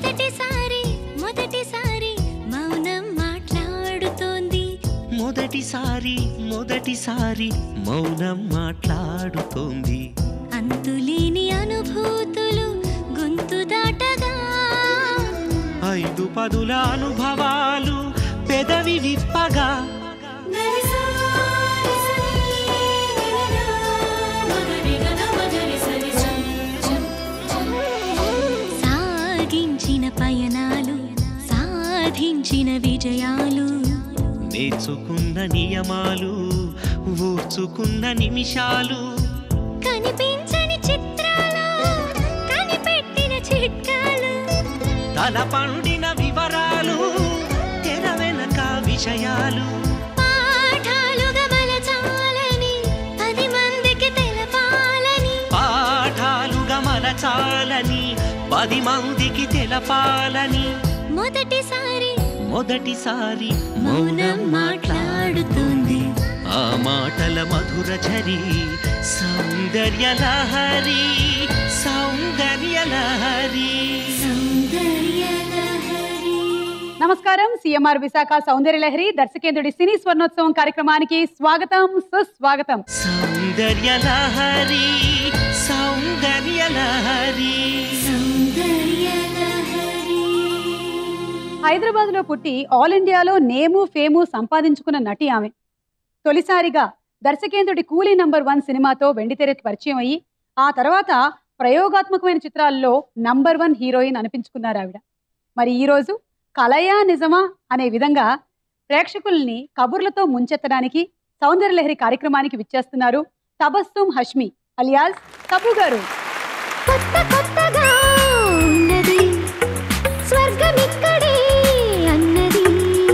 మొదటిసారి మొదటిసారి మౌనం మాట్లాడుతోంది మొదటిసారి మొదటిసారి మౌనం మాట్లాడుతోంది అంతులేని అనుభూతులు గొంతు దాటగా ఐదు పదుల అనుభవాలు పెదవి విప్పగా సాగించిన పయనాలు సాధించిన విజయాలు నేర్చుకున్న నియమాలు ఊర్చుకున్న నిమిషాలు కనిపించని చిత్రాలు కనిపెట్టిన చిట్కాలు తల పండిన వివరాలు తెర వెనక విషయాలు పాఠాలుగా మలచాలని పది మందికి తెలపాలని పాఠాలుగా మలచాలని పది మందికి తెలపాలని మొదటిసారి మొదటిసారి మౌనం మాట్లాడుతుంది ఆ మాటల మధుర ఝరి సౌందర్య లహరి సౌందర్య లహరి సౌందర్య లహరి నమస్కారం సిఎంఆర్ విశాఖ సౌందర్య లహరి దర్శకేంద్రుడి సినీ స్వర్ణోత్సవం కార్యక్రమానికి స్వాగతం సుస్వాగతం సౌందర్య లహరి సౌందర్య లహరి సౌందర్య లహరి హైదరాబాద్ లో పుట్టి ఆల్ ఇండియాలో నేము ఫేము సంపాదించుకున్న నటి ఆమె తొలిసారిగా దర్శకేంద్రుడి కూలీ నంబర్ వన్ సినిమాతో వెండితెరకి పరిచయం అయ్యి ఆ తర్వాత ప్రయోగాత్మకమైన చిత్రాల్లో నంబర్ వన్ హీరోయిన్ అనిపించుకున్నారు ఆవిడ మరి ఈరోజు కలయా నిజమా అనే విధంగా ప్రేక్షకుల్ని కబుర్లతో ముంచెత్తడానికి సౌందర్యలహరి కార్యక్రమానికి విచ్చేస్తున్నారు తబస్సుం హష్మి అలియాస్ తబు గారు కొత్త కొత్తగా ఉన్నది స్వర్గం ఇక్కడే అన్నది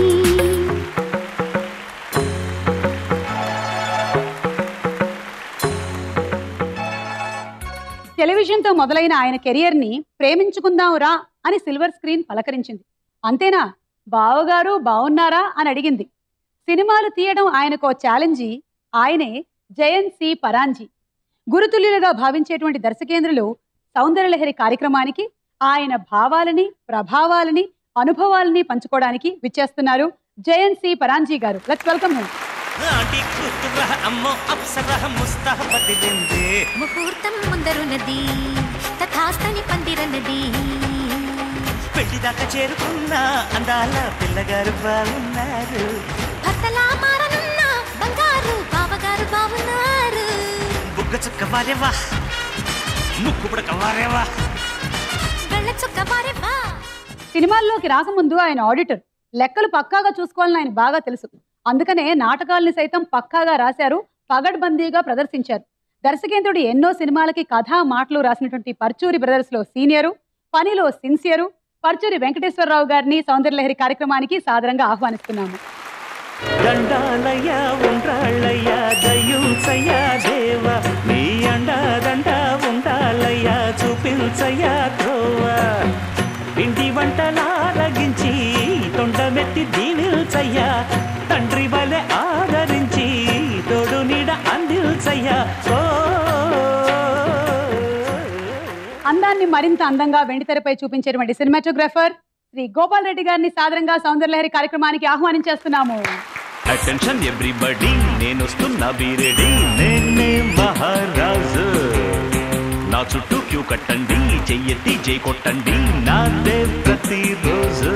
టెలివిజన్తో మొదలైన ఆయన కెరియర్ని ప్రేమించుకుందాం రా అని సిల్వర్ స్క్రీన్ పలకరించింది అంతేనా బావగారు బావున్నారా అని అడిగింది సినిమాలు తీయడం ఆయనకో ఛాలెంజి ఆయనే జయన్ సి పరాంజీ గురుతుల్యులుగా భావించేటువంటి దర్శకేంద్రులు సౌందర్యలహరి కార్యక్రమానికి ఆయన భావాలని ప్రభావాలని అనుభవాలని పంచుకోవడానికి విచ్చేస్తున్నారు జయన్ సి పరాంజీ గారు లెట్స్ వెల్కమ్ హిమ్ నాటి కూతుర అమ్మో అప్సర ముస్తహ బదిలింది ముహూర్తం ముందరున్నది తథాస్తని పందిరన్నది పెళ్లి దాకా చేరుకున్న అందాల పిల్లగారు బాగున్నారు భర్తలా మారనున్న బంగారు బావగారు బావున్నారు బుగ్గ చుక్క వారేవా ముక్కు పుడక వారేవా వెళ్ళ చుక్క వారెవ్వా సినిమాల్లోకి రాకముందు ఆయన ఆడిటర్ లెక్కలు పక్కాగా చూసుకోవాలని ఆయన బాగా తెలుసు అందుకనే నాటకాల్ని సైతం పక్కాగా రాశారు పగడ్బందీగా ప్రదర్శించారు దర్శకేంద్రుడు ఎన్నో సినిమాలకి కథా మాటలు రాసినటువంటి పర్చూరి బ్రదర్స్ లో సీనియరు పనిలో సిన్సియరు పర్చూరి వెంకటేశ్వరరావు గారిని సౌందర్యలహరి కార్యక్రమానికి సాదరంగా ఆహ్వానిస్తున్నాము దండాలయ్య ఉండ్రాళ్ళయ్య దయ్యుంచయ్య దేవ నీ అండ దండ ఉండాలయ్య చూపించయ్య త్రోవ ఇంటి వంటలారగించి తొండమెత్తి దీవిల్చయ్య తండ్రి వలె ఆదరించి తోడు నీడ అందిల్చయ్య ఓ అందాన్ని మరింత అందంగా వెండితెరపై చూపించేటువంటి సినిమాటోగ్రాఫర్ శ్రీ గోపాల్ రెడ్డి గారిని సాదరంగా సౌందర్యలహరి కార్యక్రమానికి ఆహ్వానించేస్తున్నాము అటెన్షన్ ఎవ్రీబడి నేను వస్తున్నా బీరెడి నేనే మహారాజు నా చుట్టూ క్యూ కట్టండి చెయ్యెత్తి జై కొట్టండి నాదే ప్రతిరోజు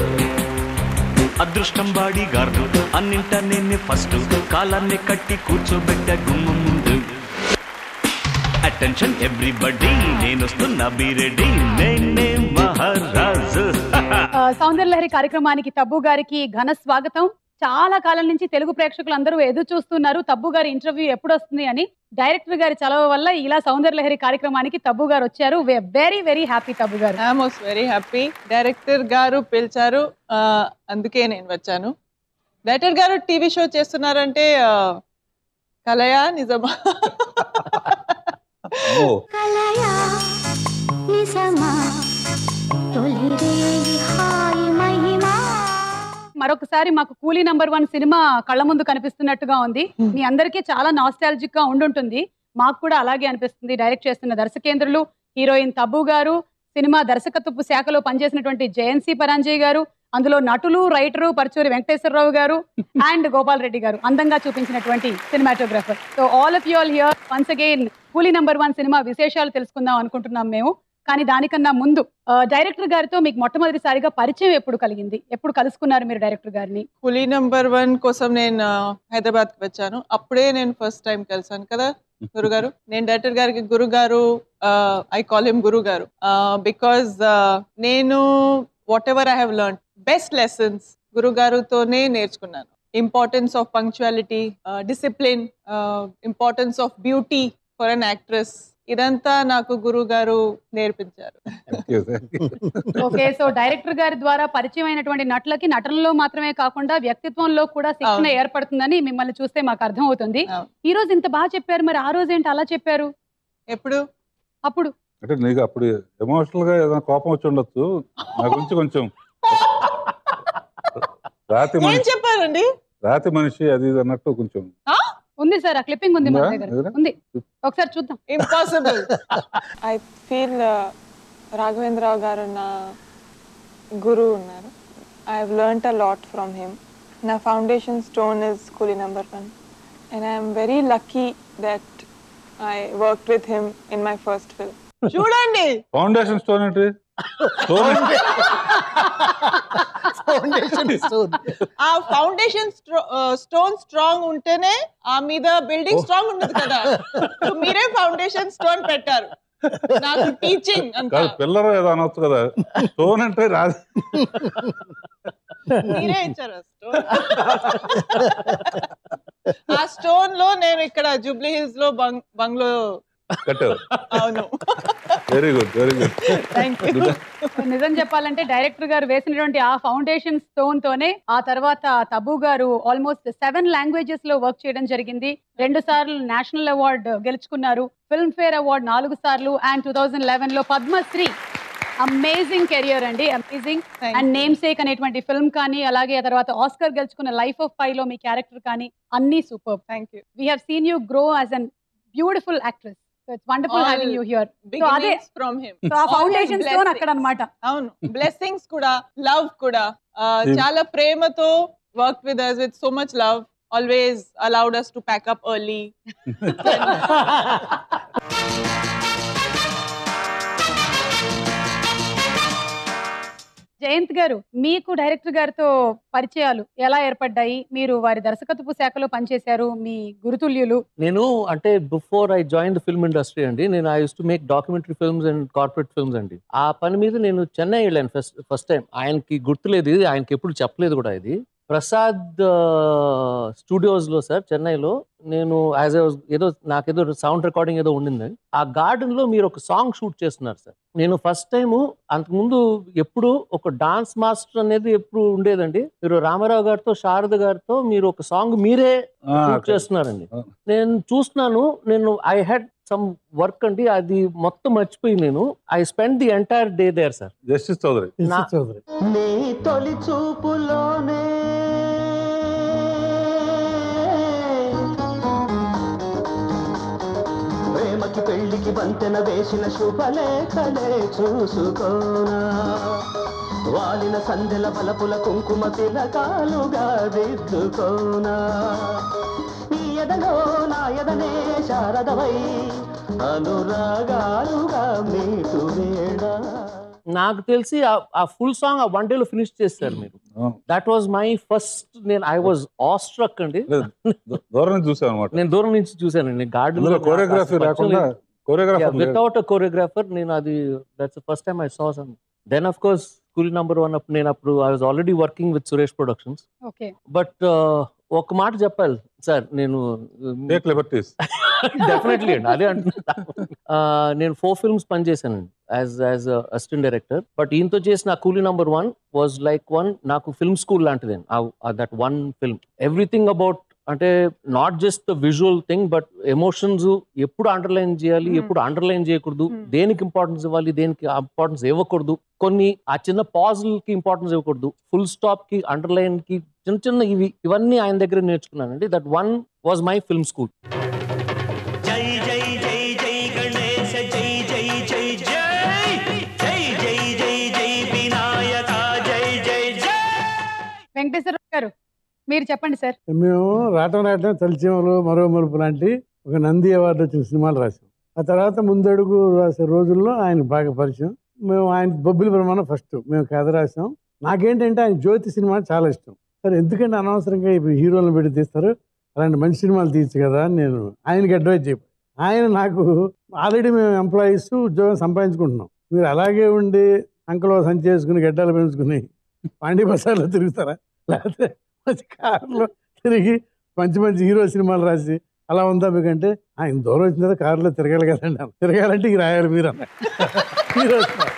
అదృష్టం బాడీ గార్డు అన్నింట నేనే ఫస్ట్ కాలాన్ని కట్టి కూర్చోబెట్ట గుమ్మ ముందు అటెన్షన్ ఎవ్రీబడి నేను వస్తున్నా బీరెడి నేనే మహారాజు ఆ, సౌందర్యలహరి కార్యక్రమానికి తబ్బు గారికి ఘన స్వాగతం చాలా కాలం నుంచి తెలుగు ప్రేక్షకులు అందరూ ఎదురు చూస్తున్నారు తబ్బు గారి ఇంటర్వ్యూ ఎప్పుడు వస్తుంది అని డైరెక్టర్ గారి చలవ వల్ల ఇలా సౌందర్యలహరి కార్యక్రమానికి తబ్బు గారు వచ్చారు వెరీ వెరీ హ్యాపీ తబ్బు గారు ఐఎమ్ వెరీ హ్యాపీ డైరెక్టర్ గారు పిలిచారు ఆ, అందుకే నేను వచ్చాను డైరెక్టర్ గారు టీవీ షో చేస్తున్నారంటే ఆ, కలయా నిజమా కలయా నిజమా తొలిరేయి హాయి మహిమా మరొకసారి మాకు కూలీ నంబర్ వన్ సినిమా కళ్ళ ముందు కనిపిస్తున్నట్టుగా ఉంది మీ అందరికీ చాలా నాస్టాలజిక్ గా ఉండుంటుంది మాకు కూడా అలాగే అనిపిస్తుంది డైరెక్ట్ చేస్తున్న దర్శకేంద్రులు హీరోయిన్ తబ్బు గారు సినిమా దర్శకత్వపు శాఖలో పనిచేసినటువంటి జయంతి పరాంజయ్ గారు అందులో నటులు రైటరు పరచూరి వెంకటేశ్వరరావు గారు అండ్ గోపాల్ రెడ్డి గారు అందంగా చూపించినటువంటి cinematographer so all of you all here once again Coolie number one సినిమా విశేషాలు తెలుసుకుందాం అనుకుంటున్నాం మేము కానీ దానికన్నా ముందు ఆ, డైరెక్టర్ గారితో మీకు మొట్టమొదటిసారిగా పరిచయం ఎప్పుడు కలిగింది ఎప్పుడు కలుసుకున్నారు మీరు డైరెక్టర్ గారిని పులి నెంబర్ వన్ కోసం నేను హైదరాబాద్ కి వచ్చాను అప్పుడే నేను ఫస్ట్ టైం కలిసాను కదా గురుగారు నేను డైరెక్టర్ గారికి గురుగారు I call him Guru garu because నేను whatever I have learn best lessons గురుగారుతోనే నేర్చుకున్నాను importance of punctuality discipline importance of beauty for an actress ఇదంతా నాకు గురుగారు నేర్పించారు Thank you, thank you. Okay so director గారి ద్వారా పరిచయం అయినటువంటి నటులకి నటనలో మాత్రమే కాకుండా వ్యక్తిత్వంలో కూడా శిక్షణ అవును. ఏర్పడుతుందని మిమ్మల్ని చూస్తే మాకు అర్థం అవుతుంది అవును. ఈ రోజు ఇంత బాగా చెప్పారు మరి ఆ రోజు ఏంటి అలా చెప్పారు ఎప్పుడు అప్పుడు అంటే నీకు అప్పుడు ఎమోషనల్ గా ఏదైనా కోపం వచ్చి ఉండొచ్చు నా గురించి కొంచెం రాతి ఏం మనిషి చెప్పారండి రాతి మనిషి అది ఇది అన్నట్టు కొంచెం ఉంది సార్ ఆ క్లిప్పింగ్ ఉంది మన ఉందా? దగ్గర ఎదురా? ఉంది ఒకసారి చూద్దాం ఇంపాసిబుల్ ఐ ఫీల్ రాఘవేంద్రరావు గారు నా గురువు ఉన్నారు I have learn a lot from him నా foundation stone is Coolie number one and I'm very lucky that I work with him in my first film చూడండి ఫౌండేషన్ స్టోన్ ఏంటి స్టోన్ ఫౌండేషన్ ఇస్తుంది ఆ foundation stone strong ఉంటేనే ఆ మీద building strong ఉండదు కదా So మీరే ఫౌండేషన్ స్టోన్ పెట్టారు నాకు టీచింగ్ అంతా కాదు పిల్లర్ ఏదో అనొచ్చు కదా స్టోన్ అంటే రాదు మీరే ఇచ్చారు స్టోన్ ఆ స్టోన్ లో నేను ఇక్కడ జూబ్లీ హిల్స్ లో బంగ్ బంగ్లో కట్టారు అవును very good very good thank you నిజం చెప్పాలంటే డైరెక్టర్ గారు వేసినటువంటి ఆ ఫౌండేషన్ స్టోన్ తోనే ఆ తర్వాత Tabu garu almost seven languages లో వర్క్ చేయడం జరిగింది రెండు సార్లు నేషనల్ అవార్డు గెలుచుకున్నారు ఫిల్మ్ ఫేర్ అవార్డు నాలుగు సార్లు అండ్ టూ థౌజండ్ లెవెన్ లో పద్మశ్రీ అమేజింగ్ కెరియర్ అండి అమేజింగ్ అండ్ నేమ్ సేక్ అనేటువంటి ఫిల్మ్ కానీ అలాగే ఆ తర్వాత ఆస్కర్ గెలుచుకున్న లైఫ్ ఆఫ్ పై లో మీ క్యారెక్టర్ కానీ అన్ని super thank you we have seen you grow as an beautiful actress so it's wonderful All having you here అదే- బిగినింగ్స్ ఫ్రమ్ హిమ్ సో ఆ ఫౌండేషన్ స్టోన్ అక్కడ అన్నమాట అవును బ్లెస్సింగ్స్ కూడా లవ్ కూడా ఆ, చాలా ప్రేమతో work with us with so much love always allowed us to pack up early Jayanth garu మీకు డైరెక్టర్ గారితో పరిచయాలు ఎలా ఏర్పడ్డాయి మీరు వారి దర్శకత్వపు శాఖలో పనిచేశారు మీ గురుతుల్యులు నేను అంటే before I join the film industry అండి నేను I use to make documentary films and corporate films అండి ఆ పని మీద నేను చెన్నై వెళ్ళాను ఫస్ట్ ఫస్ట్ టైం ఆయనకి గుర్తులేదు ఇది ఆయనకి ఎప్పుడు చెప్పలేదు కూడా ఇది ప్రసాద్ స్టూడియోస్లో సార్ చెన్నైలో నేను యాజ్ ఏదో నాకేదో సౌండ్ రికార్డింగ్ ఏదో ఉండింది ఆ garden లో మీరు ఒక సాంగ్ షూట్ చేస్తున్నారు సార్ నేను ఫస్ట్ టైం అంతకుముందు ఎప్పుడు ఒక డాన్స్ మాస్టర్ అనేది ఎప్పుడు ఉండేదండి మీరు రామారావు గారితో శారద గారితో మీరు ఒక సాంగ్ మీరే షూట్ చేస్తున్నారండి ఆ. నేను చూస్తున్నాను నేను ఐ హ్యాడ్ సమ్ వర్క్ అండి అది మొత్తం మర్చిపోయి నేను I spend the entire day there sir justice Chowdary నా- చౌదరి నీ తొలి చూపులోనే ప్రేమకి పెళ్లికి వంతెన వేసిన శుభలేఖలే చూసుకోనా వాలిన సంధ్యల బలపుల కుంకుమ తిలకాలుగా దిద్దుకోనా నీ ఎదలో నా ఎదనే శారదవై అనురాగాలుగా మీటు వేళ నాకు తెలిసి ఆ- ఆ ఫుల్ సాంగ్ ఆ వన్ డేలో ఫినిష్ చేస్తారు మీరు అవును. దట్ వాజ్ మై ఫస్ట్ నేను ఐ వాజ్ ఆస్ట్రక్ అండి లేదు, దూ- దూరం నుంచి చూసాం అనమాట నేను దూరం నుంచి చూశానండి ఇందులో కోరియోగ్రఫీ గార్డెన్ లేకుండా కోరియోగ్రాఫర్ వితౌట్ అ కోరియోగ్రాఫర్ నేను అది that's first time I saw some then of course school number one అప్పుడు నేను అప్పుడు I was already working with Suresh productions okay but ఒక మాట చెప్పాలి సార్ నేను టేక్ లిబర్టీస్ డెఫినెట్లీ అండి అదే అంటున్నా ఆ, నేను ఫోర్ ఫిల్మ్స్ పనిచేశానండి as as assistant director but ఈయనతో చేసిన Coolie number one was like one నాకు ఫిల్మ్ స్కూల్ లాంటిది that one film everything about అంటే not just the visual thing but emotions ఎప్పుడు అండర్లైన్ చేయాలి Hmm. ఎప్పుడు అండర్లైన్ చేయకూడదు Hmm. దేనికి ఇంపార్టెన్స్ ఇవ్వాలి దేనికి ఇంపార్టెన్స్ ఇవ్వకూడదు కొన్ని ఆ చిన్న పాజులకి ఇంపార్టెన్స్ ఇవ్వకూడదు ఫుల్ స్టాప్ కి అండర్లైన్ కి చిన్న చిన్న ఇవి ఇవన్నీ ఆయన దగ్గర నేర్చుకున్నానండి that one was my film school జై జై జై జై గణేశ జై జై జై జై జై వెంకటేశ్వర గారు మీరు చెప్పండి సార్ మేము రాటం రాటం తలిచీమలు మరో మలుపు లాంటి ఒక నంది అవార్డు వచ్చిన సినిమాలు రాసాం ఆ తర్వాత ముందడుగు రాసే రోజుల్లో ఆయన బాగా పరిచయం మేము ఆయన బొబ్బిలి బ్రహ్మాండం ఫస్ట్ మేము కథ రాసాం నాకేంటంటే ఆయన జ్యోతి సినిమా చాలా ఇష్టం సరే ఎందుకంటే అనవసరంగా ఇప్పుడు హీరోలను పెట్టి తీస్తారు అలాంటి మంచి సినిమాలు తీయచ్చు కదా అని నేను ఆయనకి అడ్వైజ్ చెప్పాను ఆయన నాకు ఆల్రెడీ మేము ఎంప్లాయీస్ ఉద్యోగం సంపాదించుకుంటున్నాం మీరు అలాగే ఉండి అంకలో సంచి చేసుకుని గడ్డలు పెంచుకుని పాండి బజార్లో తిరుగుతారా లేకపోతే మంచి కార్లో తిరిగి మంచి మంచి హీరో సినిమాలు రాసి అలా ఉందా మీకంటే ఆయన దూరం వచ్చిన తర్వాత కారులో తిరగాలి కదండి అన్న. తిరగాలంటే ఇక రాయాలి మీరు అన్న హీరో సినిమా.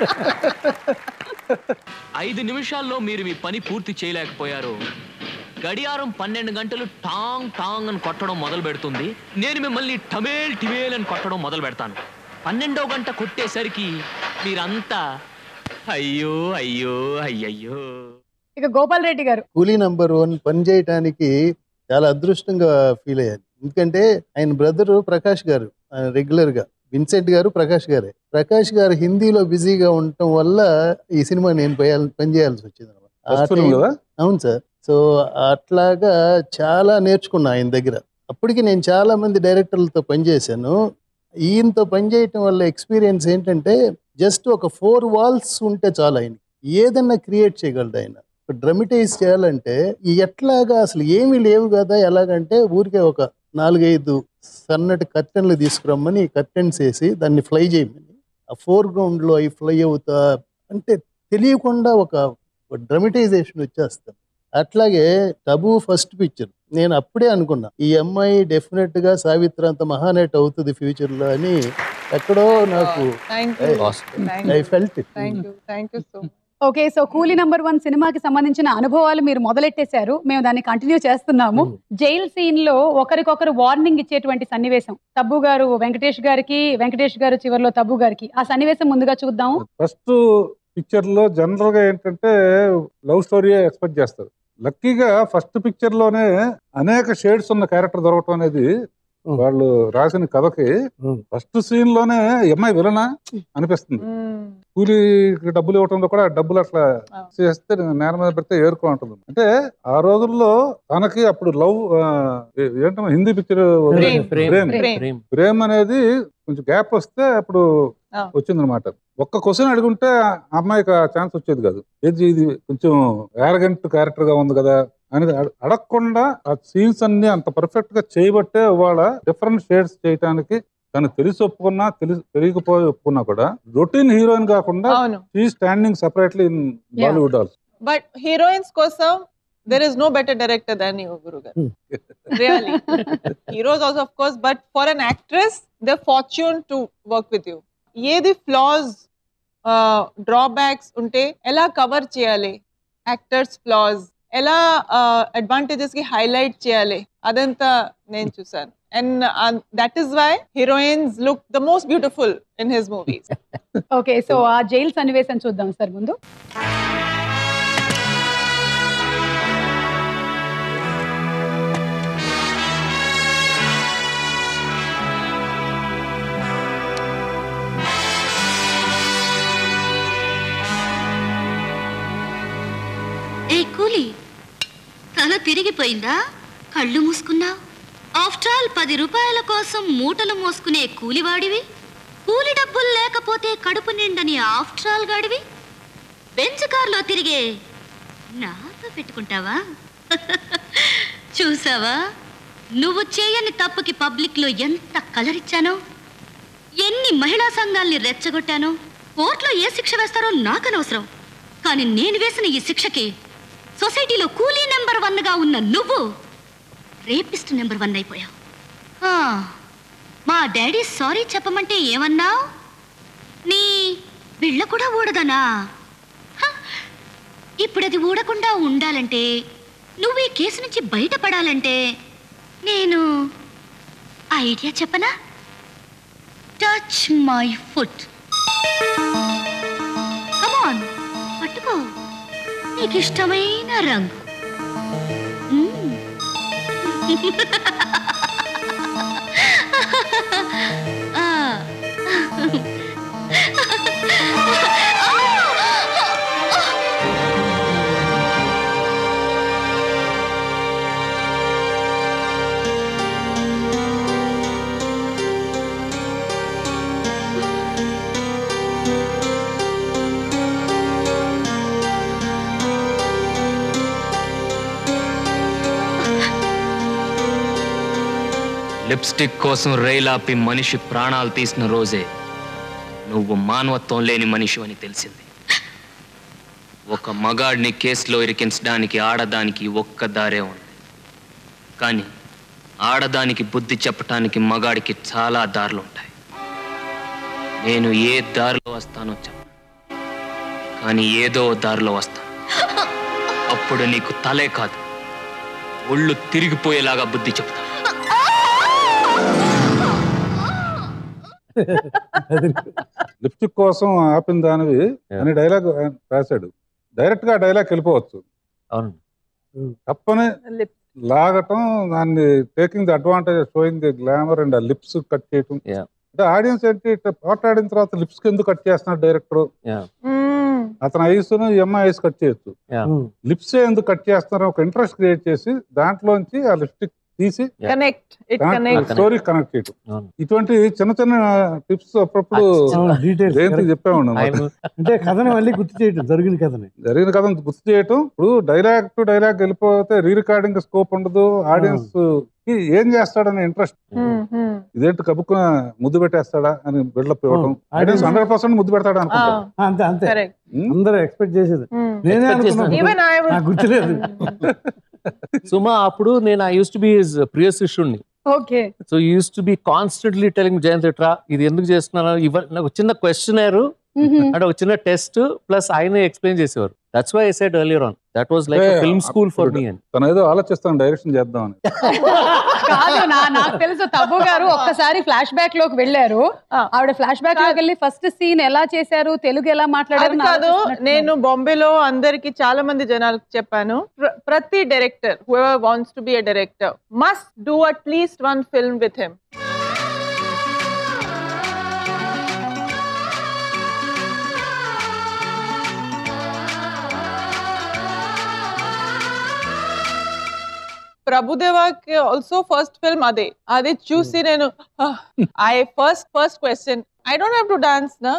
ఐదు నిమిషాల్లో మీరు మీ పని పూర్తి చేయలేకపోయారు గడియారం పన్నెండు గంటలు టాంగ్ టాంగ్ అని కొట్టడం మొదలు పెడుతుంది నేను మిమ్మల్ని టమేల్ టిమేల్ అని కొట్టడం మొదలు పెడతాను పన్నెండో గంట కొట్టేసరికి మీరంతా అయ్యో అయ్యో అయ్యయ్యో ఇక గోపాల్ రెడ్డి గారు కూలీ నంబర్ వన్ పని చేయటానికి చాలా అదృష్టంగా ఫీల్ అయ్యాను ఎందుకంటే ఆయన బ్రదర్ ప్రకాష్ గారు ఆయన రెగ్యులర్ గా విన్సెంట్ గారు ప్రకాష్ గారే ప్రకాష్ గారు హిందీలో బిజీగా ఉండటం వల్ల ఈ సినిమా నేను పోయాలి పని చేయాల్సి వచ్చింది అనమాట. ఆ First film time- కదా? అవును సార్ సో అట్లాగా చాలా నేర్చుకున్నా ఆయన దగ్గర అప్పటికి నేను చాలా మంది డైరెక్టర్లతో పనిచేశాను ఈయనతో పనిచేయటం వల్ల ఎక్స్పీరియన్స్ ఏంటంటే జస్ట్ ఒక ఫోర్ వాల్స్ ఉంటే చాలు ఆయన ఏదన్నా క్రియేట్ చేయగలడు ఆయన డ్రమిటైజ్ చేయాలంటే ఈ ఎట్లాగా అసలు ఏమీ లేవు కదా ఎలాగంటే ఊరికే ఒక నాలుగైదు సన్నటి కర్టెన్లు తీసుకురమ్మని కర్టెన్స్ వేసి దాన్ని ఫ్లై చేయమని ఆ ఫోర్ గ్రౌండ్లో అవి ఫ్లై అవుతా అంటే తెలియకుండా ఒక డ్రమిటైజేషన్ వచ్చేస్తాం అట్లాగే టబు ఫస్ట్ పిక్చర్ నేను అప్పుడే అనుకున్నా ఈ అమ్మాయి డెఫినెట్ గా సావిత్రి అంత మహానట్ అవుతుంది ఫ్యూచర్ లో అని ఎక్కడో నాకు thank you thank I felt it thank you thank you so okay so Coolie number one సినిమాకి సంబంధించిన అనుభవాలు మీరు మొదలెట్టేశారు మేము దాన్ని కంటిన్యూ చేస్తున్నాము జైల్ సీన్ లో ఒకరికొకరు వార్నింగ్ ఇచ్చేటువంటి సన్నివేశం తబ్బు గారు వెంకటేష్ గారికి వెంకటేష్ గారు చివరిలో తబ్బు గారికి ఆ సన్నివేశం ముందుగా చూద్దాము ఫస్ట్ పిక్చర్ లో జనరల్ గా ఏంటంటే లవ్ స్టోరీ ఎక్స్పెక్ట్ చేస్తారు లక్కీగా ఫస్ట్ పిక్చర్ లోనే అనేక షేడ్స్ ఉన్న క్యారెక్టర్ దొరకటం అనేది వాళ్ళు రాసిన కథకి ఫస్ట్ సీన్ లోనే ఈ అమ్మాయి విలనా అనిపిస్తుంది కూలీకి డబ్బులు ఇవ్వటంలో కూడా డబ్బులు అట్లా చేస్తే నేల మీద పెడితే ఏరుకో ఉంటుంది అంటే ఆ రోజుల్లో తనకి అప్పుడు లవ్ ఏంటమ్మా హిందీ పిక్చర్ ప్రేమ్, ప్రేమ్, ప్రేమ్ ప్రేమ్. ప్రేమ్ అనేది కొంచెం గ్యాప్ వస్తే అప్పుడు వచ్చింది అనమాట ఒక్క క్వశ్చన్ అడుగుంటే ఆ అమ్మాయికి ఆ ఛాన్స్ వచ్చేది కాదు ఏది ఇది కొంచెం యారగెంట్ క్యారెక్టర్ గా ఉంది కదా అని అడ- అడగకుండా ఆ సీన్స్ అన్ని అంత పర్ఫెక్ట్ గా చేయబట్టే ఇవాళ డిఫరెంట్ షేడ్స్ చేయడానికి తను తెలిసి ఒప్పుకున్నా తెలిసి తెలియకపోయి ఒప్పుకున్నా కూడా రొటీన్ హీరోయిన్ కాకుండా అవును. ఈ standing separately in Bollywood also but heroines కోసం there is no better director than you guru garu really heroes also of course but for an actress the fortune to work with you ఏది ఫ్లాస్ డ్రాబ్యాక్స్ ఉంటే ఎలా cover చేయాలి actors flaws ఎలా advantages కి highlight చేయాలి అదంతా నేను చూసాను and that is why heroines look the most beautiful in his movies okay so ఆ జైల్ సన్నివేశం చూద్దాం సార్ ముందు ఏ కూలి తల తిరిగిపోయిందా కళ్ళు మూసుకున్నావు ఆఫ్టర్ ఆల్ పది రూపాయల కోసం మూటలు మోసుకునే కూలివాడివి కూలి డబ్బులు లేకపోతే కడుపు నిండని ఆఫ్టర్ ఆల్ గాడివి బెంచ్ కార్లో తిరిగే నాతో పెట్టుకుంటావా చూసావా నువ్వు చేయని తప్పుకి పబ్లిక్లో ఎంత కలరిచ్చానో ఎన్ని మహిళా సంఘాల్ని రెచ్చగొట్టానో కోర్టులో ఏ శిక్ష వేస్తారో నాకనవసరం కానీ నేను వేసిన ఈ శిక్షకి సొసైటీలో కూలీ నెంబర్ వన్గా ఉన్న నువ్వు రేపిస్ట్ నెంబర్ వన్ అయిపోయావు ఆ, మా డాడీ సారీ చెప్పమంటే ఏమన్నావు నీ బిళ్ళ కూడా ఊడదనా హ, ఇప్పుడు అది ఊడకుండా ఉండాలంటే నువ్వు ఈ కేసు నుంచి బయటపడాలంటే నేను ఐడియా చెప్పనా టచ్ మై ఫుట్ కమాన్ పట్టుకో నీకు ఇష్టమైన రంగు మ్మ్. ఆ. లిప్స్టిక్ కోసం రైలాపి మనిషి ప్రాణాలు తీసిన రోజే నువ్వు మానవత్వం లేని మనిషి అని తెలిసింది ఒక మగాడిని కేసులో ఇరికించడానికి ఆడదానికి ఒక్క దారే ఉంది కానీ ఆడదానికి బుద్ధి చెప్పటానికి మగాడికి చాలా దారులు ఉంటాయి నేను ఏ దారిలో వస్తానో చెప్ప కానీ ఏదో దారిలో వస్తాను అప్పుడు నీకు తలే కాదు ఒళ్ళు తిరిగిపోయేలాగా బుద్ధి చెప్తా లిప్స్టిక్ కోసం ఆపిన దానివి అని డైలాగ్ ఆయన రాశాడు డైరెక్ట్ గా డైలాగ్ వెళ్ళిపోవచ్చు అవును తప్పని లాగటం దాన్ని taking the advantage showing the glamour and ఆ లిప్స్ కట్ చేయటం అంటే ఆడియన్స్ ఏంటి ఇట్లా పాట ఆడిన తర్వాత లిప్స్ కి ఎందుకు కట్ చేస్తున్నాడు డైరెక్టర్ అతను ఐస్ ఈ అమ్మాయి ఐస్ కట్ చేయొచ్చు లిప్స్ ఎందుకు కట్ చేస్తున్నారు ఒక ఇంట్రెస్ట్ క్రియేట్ చేసి దాంట్లోంచి ఆ లిప్స్టిక్ తీసి connect it connect story connect చేయటం ఇటువంటి చిన్న చిన్న టిప్స్ అప్పుడప్పుడు అవును, details, జయంతి correct. చెప్పాము అంటే కథని మళ్ళీ గుర్తు చేయటం జరిగిన కథని జరిగిన కథ గుర్తు చేయటం ఇప్పుడు డైలాగ్ టు డైలాగ్ వెళ్ళిపోతే రీ రికార్డింగ్ స్కోప్ ఉండదు ఆడియన్స్ కి ఏం చేస్తాడనే ఇంట్రెస్ట్ ఇదేంటి కబుక్కున ముద్దు పెట్టేస్తాడా అని బిల్డప్ ఇవ్వటం ఆడియన్స్ హండ్రెడ్ పర్సెంట్ ముద్దు పెడతాడు అనుకుంటారు అంతే అంతే Correct. అందరూ ఎక్స్పెక్ట్ చేసేది నేనే Expect అనుకున్నాను Even I was- నాకు గుర్తులేదు సుమా అప్పుడు నేను I use to be his ప్రియ శిష్యుణ్ణి okay so use to be constantly telling Jayanth ఇట్రా ఇది ఎందుకు చేస్తున్నాను ఇవ నాకు చిన్న క్వశ్చనర్ అంటే ఒక చిన్న టెస్ట్ ప్లస్ ఆయన ఎక్స్ప్లెయిన్ చేసేవారు that's why I said earlier on that was like film school for me అని తను ఏదో ఆలోచిస్తాను డైరెక్షన్ చేద్దామని కాదు నా నాకు తెలుసు తబ్బు గారు ఒక్కసారి ఫ్లాష్ బ్యాక్ లోకి వెళ్ళారు ఆవిడ ఫ్లాష్ బ్యాక్ లోకి వెళ్ళి ఫస్ట్ సీన్ ఎలా చేశారు తెలుగు ఎలా మాట్లాడారు అది అని కాదు ఆలోచిస్తున్నట్టున్నారు. నేను బాంబేలో అందరికి చాలా మంది జనాలకు చెప్పాను ప్ర- ప్రతి director whoever wants to be a director must do at least one film with him ప్రభుదేవాకి ఆల్సో ఫస్ట్ ఫిల్మ్ అదే అది చూసి నేను I first first question I don't have to dance నా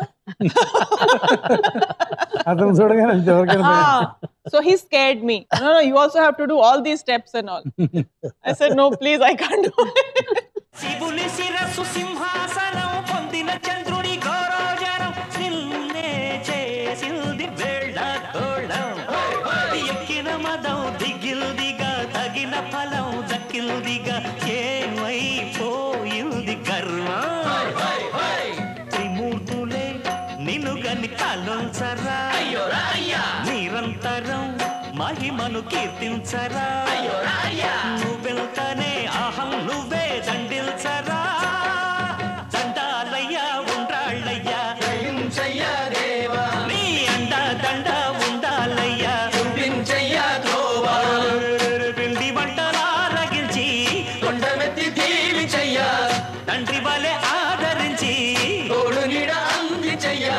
అతను చూడగానే అంతే ఎవరికైనా Ah, so he scared me. No, no, you also have to do all these steps and all. I said, no, please, I can't do it. శివుని శిరస్సు సింహాసనం పొందిన చంద్రుడి గౌరవజనం నిన్నే చేసింది వెళ్ళకోళం ఎక్కిన మదం దిగిల్దిగా తగిన ఫలం దక్కిల్దిగా ఏమైపోయింది గర్వం త్రిమూర్తులే నిన్ను గని కలుంచరా నిరంతరం మహిమను కీర్తించరా నువ్వెళ్తానే అహం నువ్వే దండిల్చరా దండాలయ్యా ఉండ్రాళ్ళయ్యా నీ అండ దండ ఉండాలయ్యా పిండి వంటలారగించి కొండమెత్తి దీవించయ్యా తండ్రి వలె ఆదరించి తోడు నీడ అందించయ్యా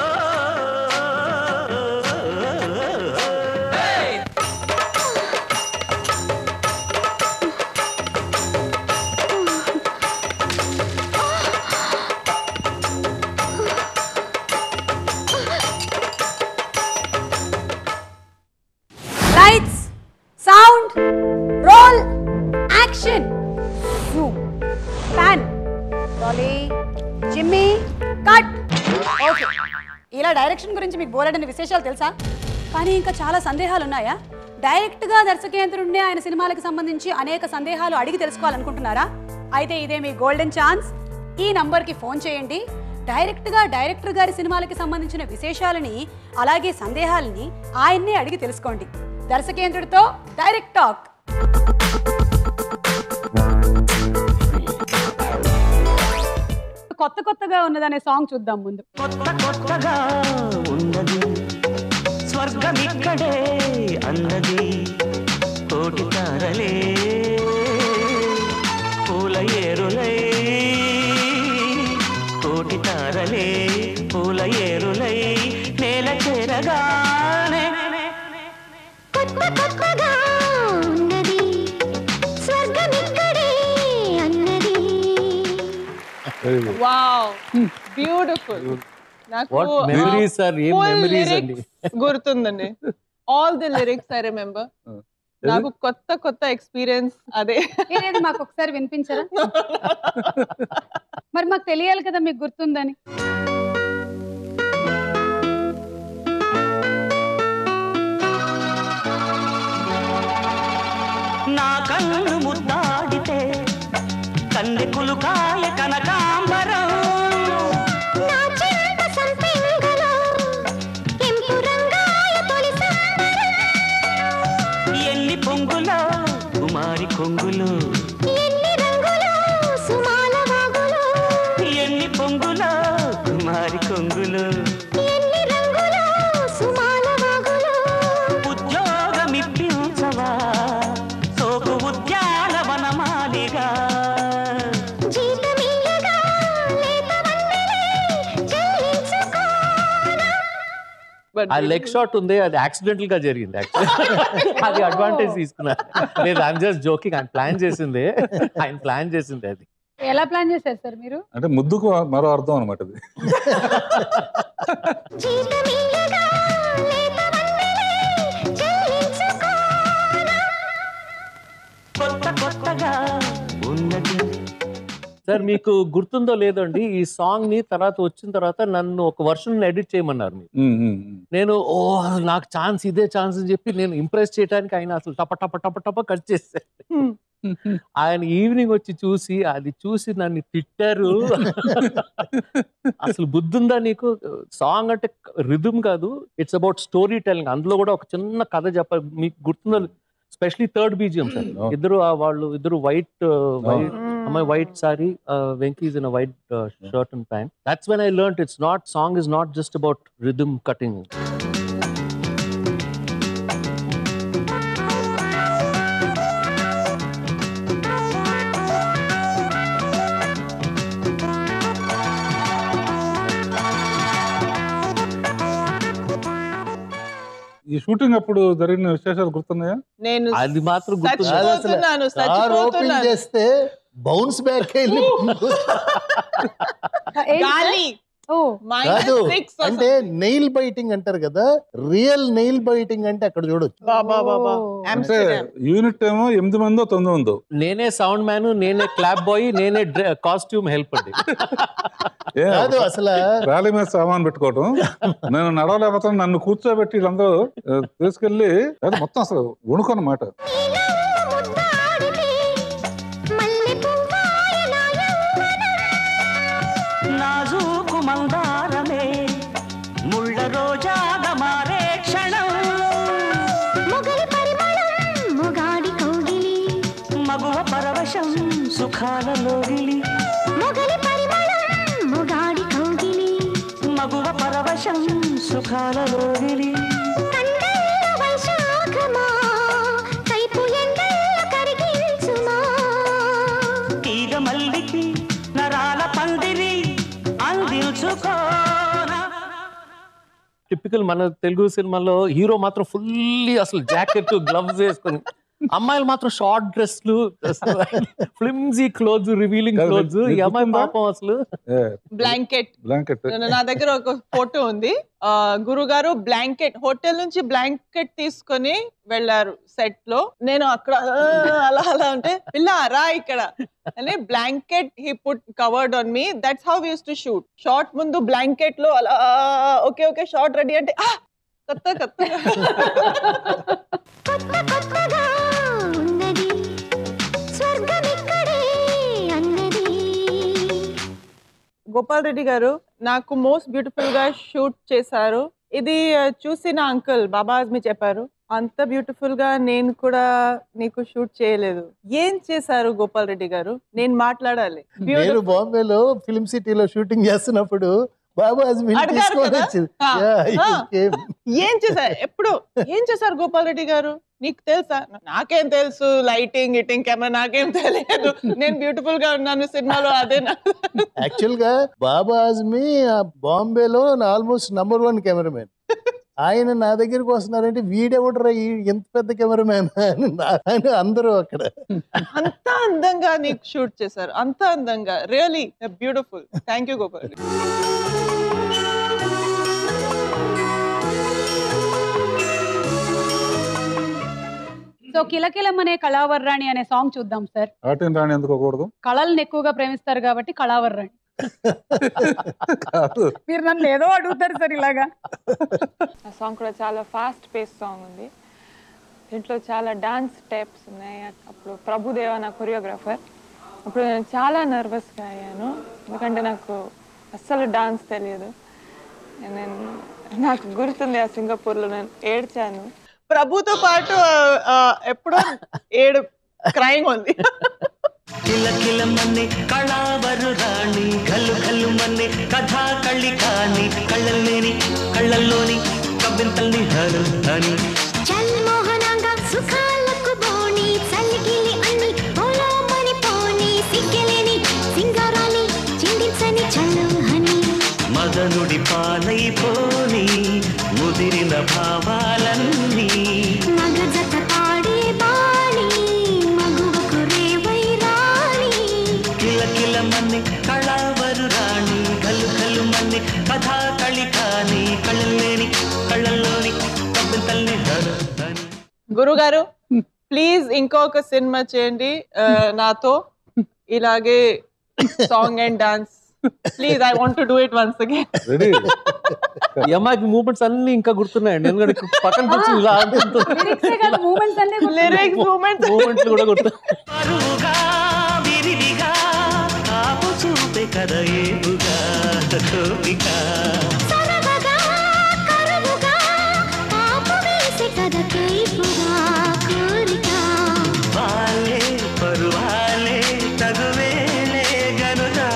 lights sound roll action pan trolley jimmy cut okay ఇలా డైరెక్షన్ గురించి మీకు బోలెడని విశేషాలు తెలుసా కానీ ఇంకా చాలా సందేహాలు ఉన్నాయా డైరెక్ట్గా దర్శకేంద్రుడినే ఆయన సినిమాలకు సంబంధించి అనేక సందేహాలు అడిగి తెలుసుకోవాలనుకుంటున్నారా అయితే ఇదే మీ గోల్డెన్ ఛాన్స్ ఈ నంబర్కి ఫోన్ చేయండి డైరెక్ట్గా డైరెక్టర్ గారి సినిమాలకి సంబంధించిన విశేషాలని అలాగే సందేహాలని ఆయన్నే అడిగి తెలుసుకోండి దర్శకేంద్రుడితో డైరెక్ట్ టాక్ కొత్త కొత్తగా ఉన్నదనే సాంగ్ చూద్దాం ముందు కొత్తగా ఉన్నది స్వర్గం ఇక్కడే అన్నది కోటి తారలే పూల ఏరులై కోటి తారలే పూల ఏరులై నేల చేరగానే కొత్త కొత్తగా ఉన్నది స్వర్గం ఇక్కడే అన్నది Wow, beautiful. నాకు What memories are, ఏం full memories lyrics అండి. గుర్తుందండి all the lyrics I remember నాకు కొత్త కొత్త ఎక్స్పీరియన్స్ అదే ఏది మాకు ఒకసారి వినిపించరా మరి మాకు తెలియాలి కదా మీకు గుర్తుందని నా కళ్ళు ముద్దాడితే కన్నెకులు కాయ కనకాంబరం నా చెంత సంపెంగలో కెంపు రంగాయ తొలి సంబరం. ఎన్ని పొంగులో కుమారి కొంగులు ఎన్ని రంగులు సుమాల వాగులు ఎన్ని పొంగులో కుమారి కొంగులు ఎన్ని రంగులు సుమాల వాగులు ఉద్యోగమిప్పించవా సోకు ఉద్యానవనమాలిగా జీతమియ్యగా లేత వన్నెలే చెల్లించుకోనా ఆ లెగ్ షాట్ ఉంది అది యాక్సిడెంటల్ గా జరిగింది actually. అది అడ్వాంటేజ్ తీసుకున్నా లేదు ఐమ్ జస్ట్ జోకింగ్ ఆయన ప్లాన్ చేసింది ఆయన ప్లాన్ చేసింది అది ఎలా ప్లాన్ చేశారు సార్ మీరు అంటే ముద్దుకు మరో అర్థం అనమాట ఇది జీతమియ్యగా లేత వన్నెలే చెల్లించుకోనా కొత్త కొత్తగా ఉన్నది సార్ మీకు గుర్తుందో లేదో అండి ఈ సాంగ్ ని తర్వాత వచ్చిన తర్వాత నన్ను ఒక వర్షన్ ఎడిట్ చేయమన్నారు మీరు ఉమ్, ఉమ్, ఉమ్. నేను ఓ నాకు ఛాన్స్ ఇదే ఛాన్స్ అని చెప్పి నేను ఇంప్రెస్ చేయడానికి ఆయన అసలు టప టప టప టప కట్ చేశారు ఆయన ఈవినింగ్ వచ్చి చూసి అది చూసి నన్ను తిట్టారు అసలు బుద్ధుందా నీకు సాంగ్ అంటే రిధమ్ కాదు ఇట్స్ అబౌట్ స్టోరీ టెలింగ్ అందులో కూడా ఒక చిన్న కథ చెప్ప మీకు గుర్తుందో స్పెషలీ థర్డ్ బీజియం సార్ ఇద్దరు ఆ వాళ్ళు ఇద్దరు వైట్ వైట్ అమ్మాయి white sorry Venky's in white shirt and pant that's when I learn it's not song is not just about rhythm cutting ఈ షూటింగ్ అప్పుడు జరిగిన విశేషాలు గుర్తున్నాయా నేను అది మాత్రం గుర్తుంది. చచ్చిపోతున్నాను కార్ ఓపెన్ చచ్చిపోతున్నాను చేస్తే బౌన్స్ బ్యాక్ వెళ్ళి గాలి కాదు అంటే నెయిల్ బైటింగ్ అంటారు కదా రియల్ నెయిల్ బైటింగ్ అంటే అక్కడ చూడొచ్చు బాబా బాబా అంటే యూనిట్ ఏమో ఎనిమిది మందో తొమ్మిది మందో నేనే సౌండ్ మ్యాన్ నేనే క్లాప్ బాయ్ నేనే కాస్ట్యూమ్ హెల్ప్ అండి ఏ, కాదు అసలు ర్యాలీ మీద సామాన్ పెట్టుకోవటం నేను నడవలేకపోతే నన్ను కూర్చోబెట్టి వీళ్ళందరూ ఆ, తీసుకెళ్లి అది మొత్తం అసలు వణుకన్నమాట నాజూకు మందారమే ముళ్ళ రోజాగా మారే క్షణం మొగలి పరిమళం మొగాడి కౌగిలి మగువ పరవశం సుఖాలలోగిలి మొగలి పరిమళం మొగాడి కౌగిలి మగువ పరవశం సుఖాలలోగిలి కండల్ల వైశాఖమా కైపు ఎండల్ల కరిగించుమా తీగ మల్లికి నరాల పందిరి అందించుకోనా టిపికల్ మన తెలుగు సినిమాలో హీరో మాత్రం ఫుల్లీ అసలు జాకెట్ గ్లవ్స్ వేసుకొని అమ్మాయిలు మాత్రం షార్ట్ డ్రెస్లు ఫ్లిమ్జీ క్లోత్స్ రివీలింగ్ కాదు, క్లోత్స్ ఈ మీకు అమ్మాయి గుర్తుందా? పాపం అసలు బ్లాంకెట్ బ్లాంకెట్ నా దగ్గర ఒక ఫోటో ఉంది ఆ, గురుగారు బ్లాంకెట్ హోటల్ నుంచి బ్లాంకెట్ తీసుకొని వెళ్ళారు సెట్ లో నేను అక్కడ "ఆ, అలా అలా అంటే పిల్ల రా ఇక్కడ అని blanket he put covered on me that's how use to shoot short ముందు బ్లాంకెట్ లో అలా ఓకే ఓకే షార్ట్ రెడీ అంటే "ఆ, కొత్త కొత్త కొత్త కొత్తగా ఉన్నది స్వర్గమిక్కడే అన్నది గోపాల్ రెడ్డి గారు నాకు మోస్ట్ బ్యూటిఫుల్ గా షూట్ చేశారు ఇది ఆ, చూసి నా అంకుల్ బాబా ఆజ్మీ చెప్పారు అంత బ్యూటిఫుల్ గా నేను కూడా నీకు షూట్ చేయలేదు ఏం చేశారు గోపాల్ రెడ్డి గారు నేను మాట్లాడాలి నేను బాంబేలో ఫిల్మ్ సిటీలో షూటింగ్ చేస్తున్నప్పుడు బాబా అజ్మీన్ అడిగారు తీసుకొని కదా? వచ్చింది ఆ, Yeah, he ఆ. came. ఏం చేశారు ఎప్పుడు ఏం చేశారు గోపాల్ రెడ్డి గారు నీకు తెలుసా నాకేం తెలుసు లైటింగ్ ఇటింగ్ కెమెరా నాకేం తెలియదు నేను బ్యూటిఫుల్ గా ఉన్నాను సినిమాలో అదే నా యాక్చువల్ గా బాబా ఆజ్మీ ఆ బాంబేలో ఆల్మోస్ట్ నంబర్ వన్ కెమెరామెన్ ఆయన నా దగ్గరికి వస్తున్నారంటే వీడెవడరా ఈ ఎంత పెద్ద కెమెరామెన్ అని నా- అని అందరూ అక్కడ అంత అందంగా నీకు షూట్ చేశారు అంత అందంగా really beautiful thank you Gopal Reddy so so కిలకిలమనే కళావర్రాణి అనే సాంగ్ చూద్దాం సార్ ఆటిని రాణి ఎందుకు అవ్వకూడదు కళల్ని ఎక్కువగా ప్రేమిస్తారు కాబట్టి కళావర్రాణి కాదు మీరు నన్ను ఏదో అడుగుతారు సార్ ఇలాగా ఆ సాంగ్ కూడా చాలా ఫాస్ట్ పేస్ సాంగ్ ఉంది దీంట్లో చాలా డాన్స్ స్టెప్స్ ఉన్నాయి అప్పుడు ప్రభుదేవ నా కొరియోగ్రాఫర్ అప్పుడు నేను చాలా నర్వస్గా అయ్యాను ఎందుకంటే నాకు అస్సలు డాన్స్ తెలియదు నేను నాకు గుర్తుంది ఆ సింగపూర్లో నేను ఏడ్చాను ప్రభుతో పాటు ఆ, ఎప్పుడో ఏడు క్రైమ్ ఉంది కిలకిలమని కళావరు రాణి గల్లు గల్లు మన్ని కథా కళ్ళి కాని కళ్ళల్లేని కళ్ళల్లోని కవ్వింతల్ని హలు అని చల్మోహనంగా సుఖాలకు బోణి చల్లిగిలి అన్ని పొలోమని పోని సిగ్గలేని సింగారాన్ని చిందించని చల్లు హని మదనుడి పాలైపోని ముదిరిన భావాలన్నీ మగజత పాడే బాణి మగువకు రేవై రాణి కిలకిలమని కళావరు రాణి గల్లు గల్లు మన్ని కథా కళి కాని కళ్ళల్లేని కళ్ళల్లోని కవ్వింతల్ని హలు అని గురుగారు ప్లీజ్ ఇంకొక సినిమా చేయండి ఆ, నాతో ఇలాగే song and dance please I want to do it once again ready ఈ అమ్మాయికి మూమెంట్స్ అన్ని ఇంకా గుర్తున్నాయండి ఎందుకంటే పక్కన కూర్చొని ఇలా లిరిక్సే కాదు మూమెంట్స్ అన్ని లిరిక్స్ మూమెంట్స్ మూమెంట్లు కూడా గుర్తు పరువుగా విరివిగా కాపు చూపే కథ ఏపుగా కోపిక సరవగా కరువుగా పాపు వేసే కథ కైపుగా కోరిక వాలే పరువాలే తగువేలే గనుగా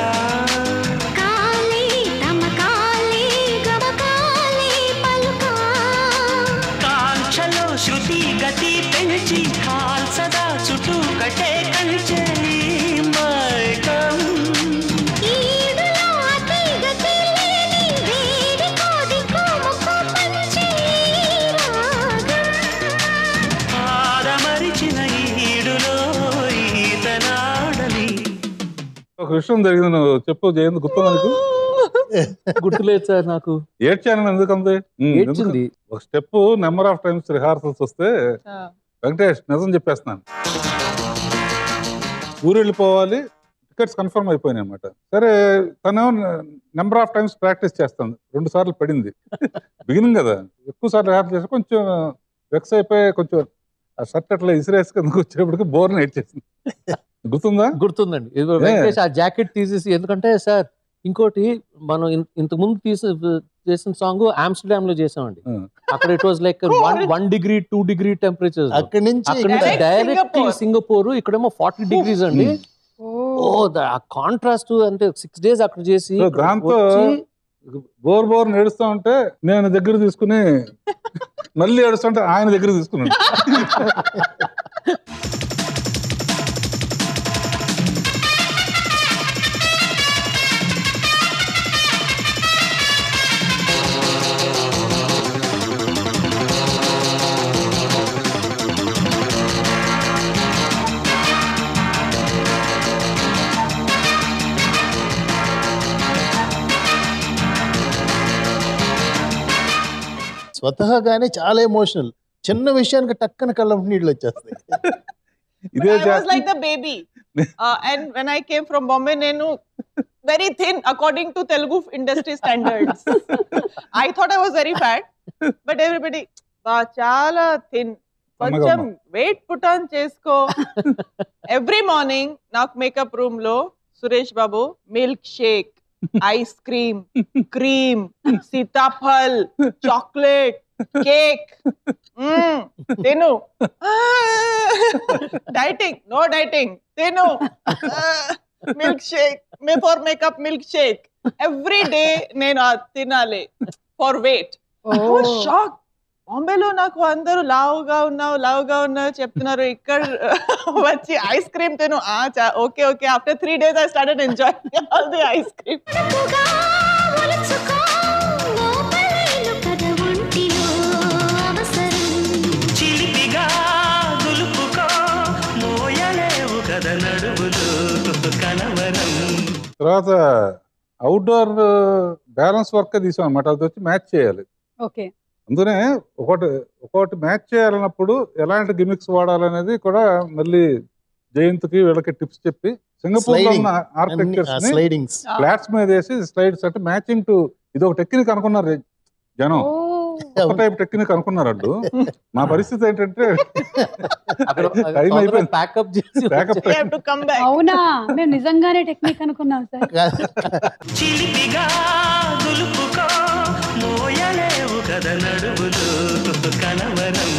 కాలే తమ కాలే గమకాలే పలుకా కాంక్షలో శృతి గతి పెంచి కాల్సదా చుట్టూ కట్టే కంచె ఈ మైకం ఈడులో అతి గతి లేని వేడి కోడి కోముకు పంచి రాగం ఆదమరిచిన ఈడులో ఈతనాడని ఒక విషయం జరిగింది నువ్వు చెప్పు జయంత్ గుర్తుందా నీకు గుర్తులేదు సార్ నాకు ఏడ్చాను ఎందుకంది ఉమ్, ఏడ్చింది. ఎందుకు? ఒక step number of times rehearsals వస్తే వెంకటేష్ నిజం చెప్పేస్తున్నాను ఊరు వెళ్ళిపోవాలి టికెట్స్ కన్ఫర్మ్ అయిపోయినాయి అనమాట సరే తను నెంబర్ ఆఫ్ టైమ్స్ ప్రాక్టీస్ చేస్తాను రెండు సార్లు పడింది బిగినింగ్ కదా ఎక్కువ సార్లు రిహార్సల్ చేస్తే కొంచెం వెక్స్ అయిపోయి కొంచెం ఆ షర్ట్ అట్లా ఇసిరేసి కిందకు వచ్చేప్పటికి బోర్ని ఏడ్చేసింది గుర్తుందా గుర్తుందండి ఇదిగో వెంకటేష్ ఆ జాకెట్ తీసేసి ఎందుకంటే సార్ ఇంకోటి మనం ఇన్- ఇంతకు ముందు తీసి చేసిన సాంగ్ ఆమ్స్టర్డామ్ లో చేసామండి అక్కడ it was like one one degree two degree temperature అక్కడి నుంచి అక్కడ నుంచి Direct డైరెక్ట్ సింగపూర్. సింగపూర్ ఇక్కడేమో ఫార్టీ డిగ్రీస్ అండి ఓ ద- ఆ కాంట్రాస్ట్ అంటే సిక్స్ డేస్ అక్కడ చేసి సో ఇక్కడ దాంతో వచ్చి బోర్ బోర్ ఏడుస్తా ఉంటే నేను దగ్గర తీసుకుని మళ్ళీ ఏడుస్తుంటే ఆయన దగ్గర తీసుకున్నాడు స్వతహాగానే చాలా ఎమోషనల్ చిన్న విషయానికి టక్కన కళ్ళ నీళ్ళు వచ్చేస్తాయి ఇదే I was like the baby. Uh, and when I came from Bombay, నేను very thin according to Telugu industry standards. I thought I was very fat, but everybody, "బా, చాలా థిన్ కొంచెం వెయిట్ పుట్ ఆన్ చేసుకో every morning నాకు makeup room లో Suresh Babu milkshake ice cream cream sitaphal chocolate cake తిను dieting no dieting తిను milkshake may for makeup milkshake every day నేను అది తినాలి ఫర్ వెయిట్ షాక్ బాంబేలో నాకు అందరూ లావుగా ఉన్నావు లావుగా ఉన్నావు చెప్తున్నారు ఇక్కడ వచ్చి ఐస్ క్రీమ్ తిను okay okay after three days I started enjoy all the ice cream ఒలుచుకో లోపలేలు కథ ఒంటిలో అవసరం చిలిపిగా దులుపుకో మోయలేవు కథ నడువులు కలవరం తర్వాత అవుట్డోర్ బ్యాలెన్స్ వర్క్ తీసాం అనమాట అది వచ్చి మ్యాచ్ చేయాలి ఓకే అందుకనే ఒకటి ఒకటి మ్యాచ్ చేయాలన్నప్పుడు ఎలాంటి గిమిక్స్ వాడాలనేది కూడా మళ్ళీ జయంత్కి వీళ్ళకి టిప్స్ చెప్పి సింగపూర్ లో Sliding. ఉన్న అన్ని- ఆ ఆర్కిటెక్చర్స్ slidings. ఫ్లాట్స్ మీద వేసి స్లైడ్స్ అంటే మ్యాచింగ్ టు ఇది ఒక టెక్నిక్ అనుకున్నారు జనం ఒక టైప్ టెక్నిక్ అనుకున్నారు అడ్డు మా పరిస్థితి ఏంటంటే టైం అయిపోయింది ప్యాకప్ చేసి ప్యాకప్ అవునా మేము నిజంగానే టెక్నిక్ అనుకున్నాం సార్ చిలిపిగా దులుపుకో మోయలేవు కథ నడువులు కలవరం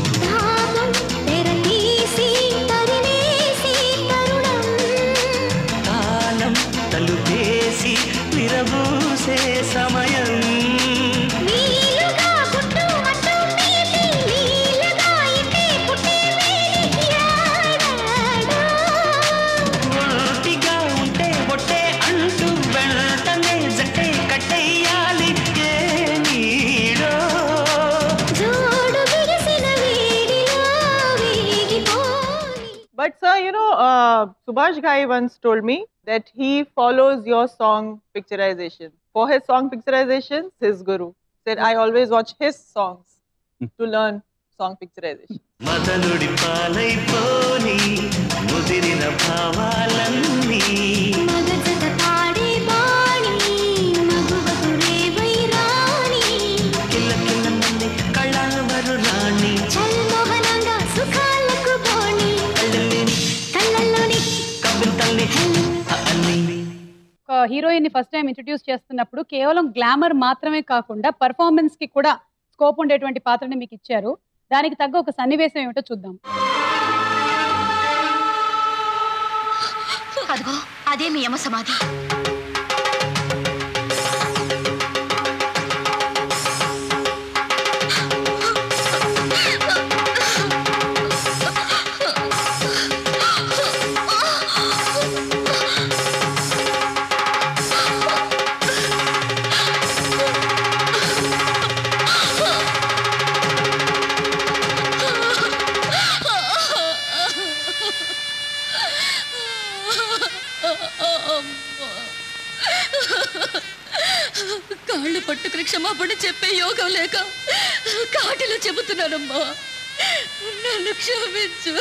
తెరతీసి తరిమేసి తరుణం కాలం తలుపేసి విరబూసే సమయం నీలుగా గుట్టు మట్టు మీటి నీలుగా ఇటే పుట్టే వేడికి ఆడాడా ఒంటిగా ఉంటే ఒట్టే అంటూ వెంటనే జట్టే కట్టేయాలి ఏ నీడో జోడు బిగిసిన వేడిలో వేగిపోని But sir, you know, uh, Subhash Ghai once told me that he follows your song picturization. For his song picturization, his guru said, I always watch his songs to learn song picturization. మదనుడి పాలైపోని ముదిరిన భావాలన్నీ మగజత పాడే బాణి మగువకు రేవై రాణి కిల్ల కిల్ల మంది కళ్ళవరు రాణి చల్మోహనంగా సుఖాలకు బోణి కళ్ళలేని కళ్ళల్లోని కవితల్ని అన్ని ఒక heroine ని first time introduce చేస్తున్నప్పుడు కేవలం glamour మాత్రమే కాకుండా పర్ఫార్మెన్స్ కి కూడా స్కోప్ ఉండేటువంటి పాత్రని మీకు ఇచ్చారు దానికి తగ్గ ఒక సన్నివేశం ఏమిటో చూద్దాం అదిగో అదే మీ యమ సమాధి కాళ్ళు పట్టుకుని క్షమాపణ చెప్పే యోగం లేక కాటిలో చెబుతున్నానమ్మా నన్ను క్షమించు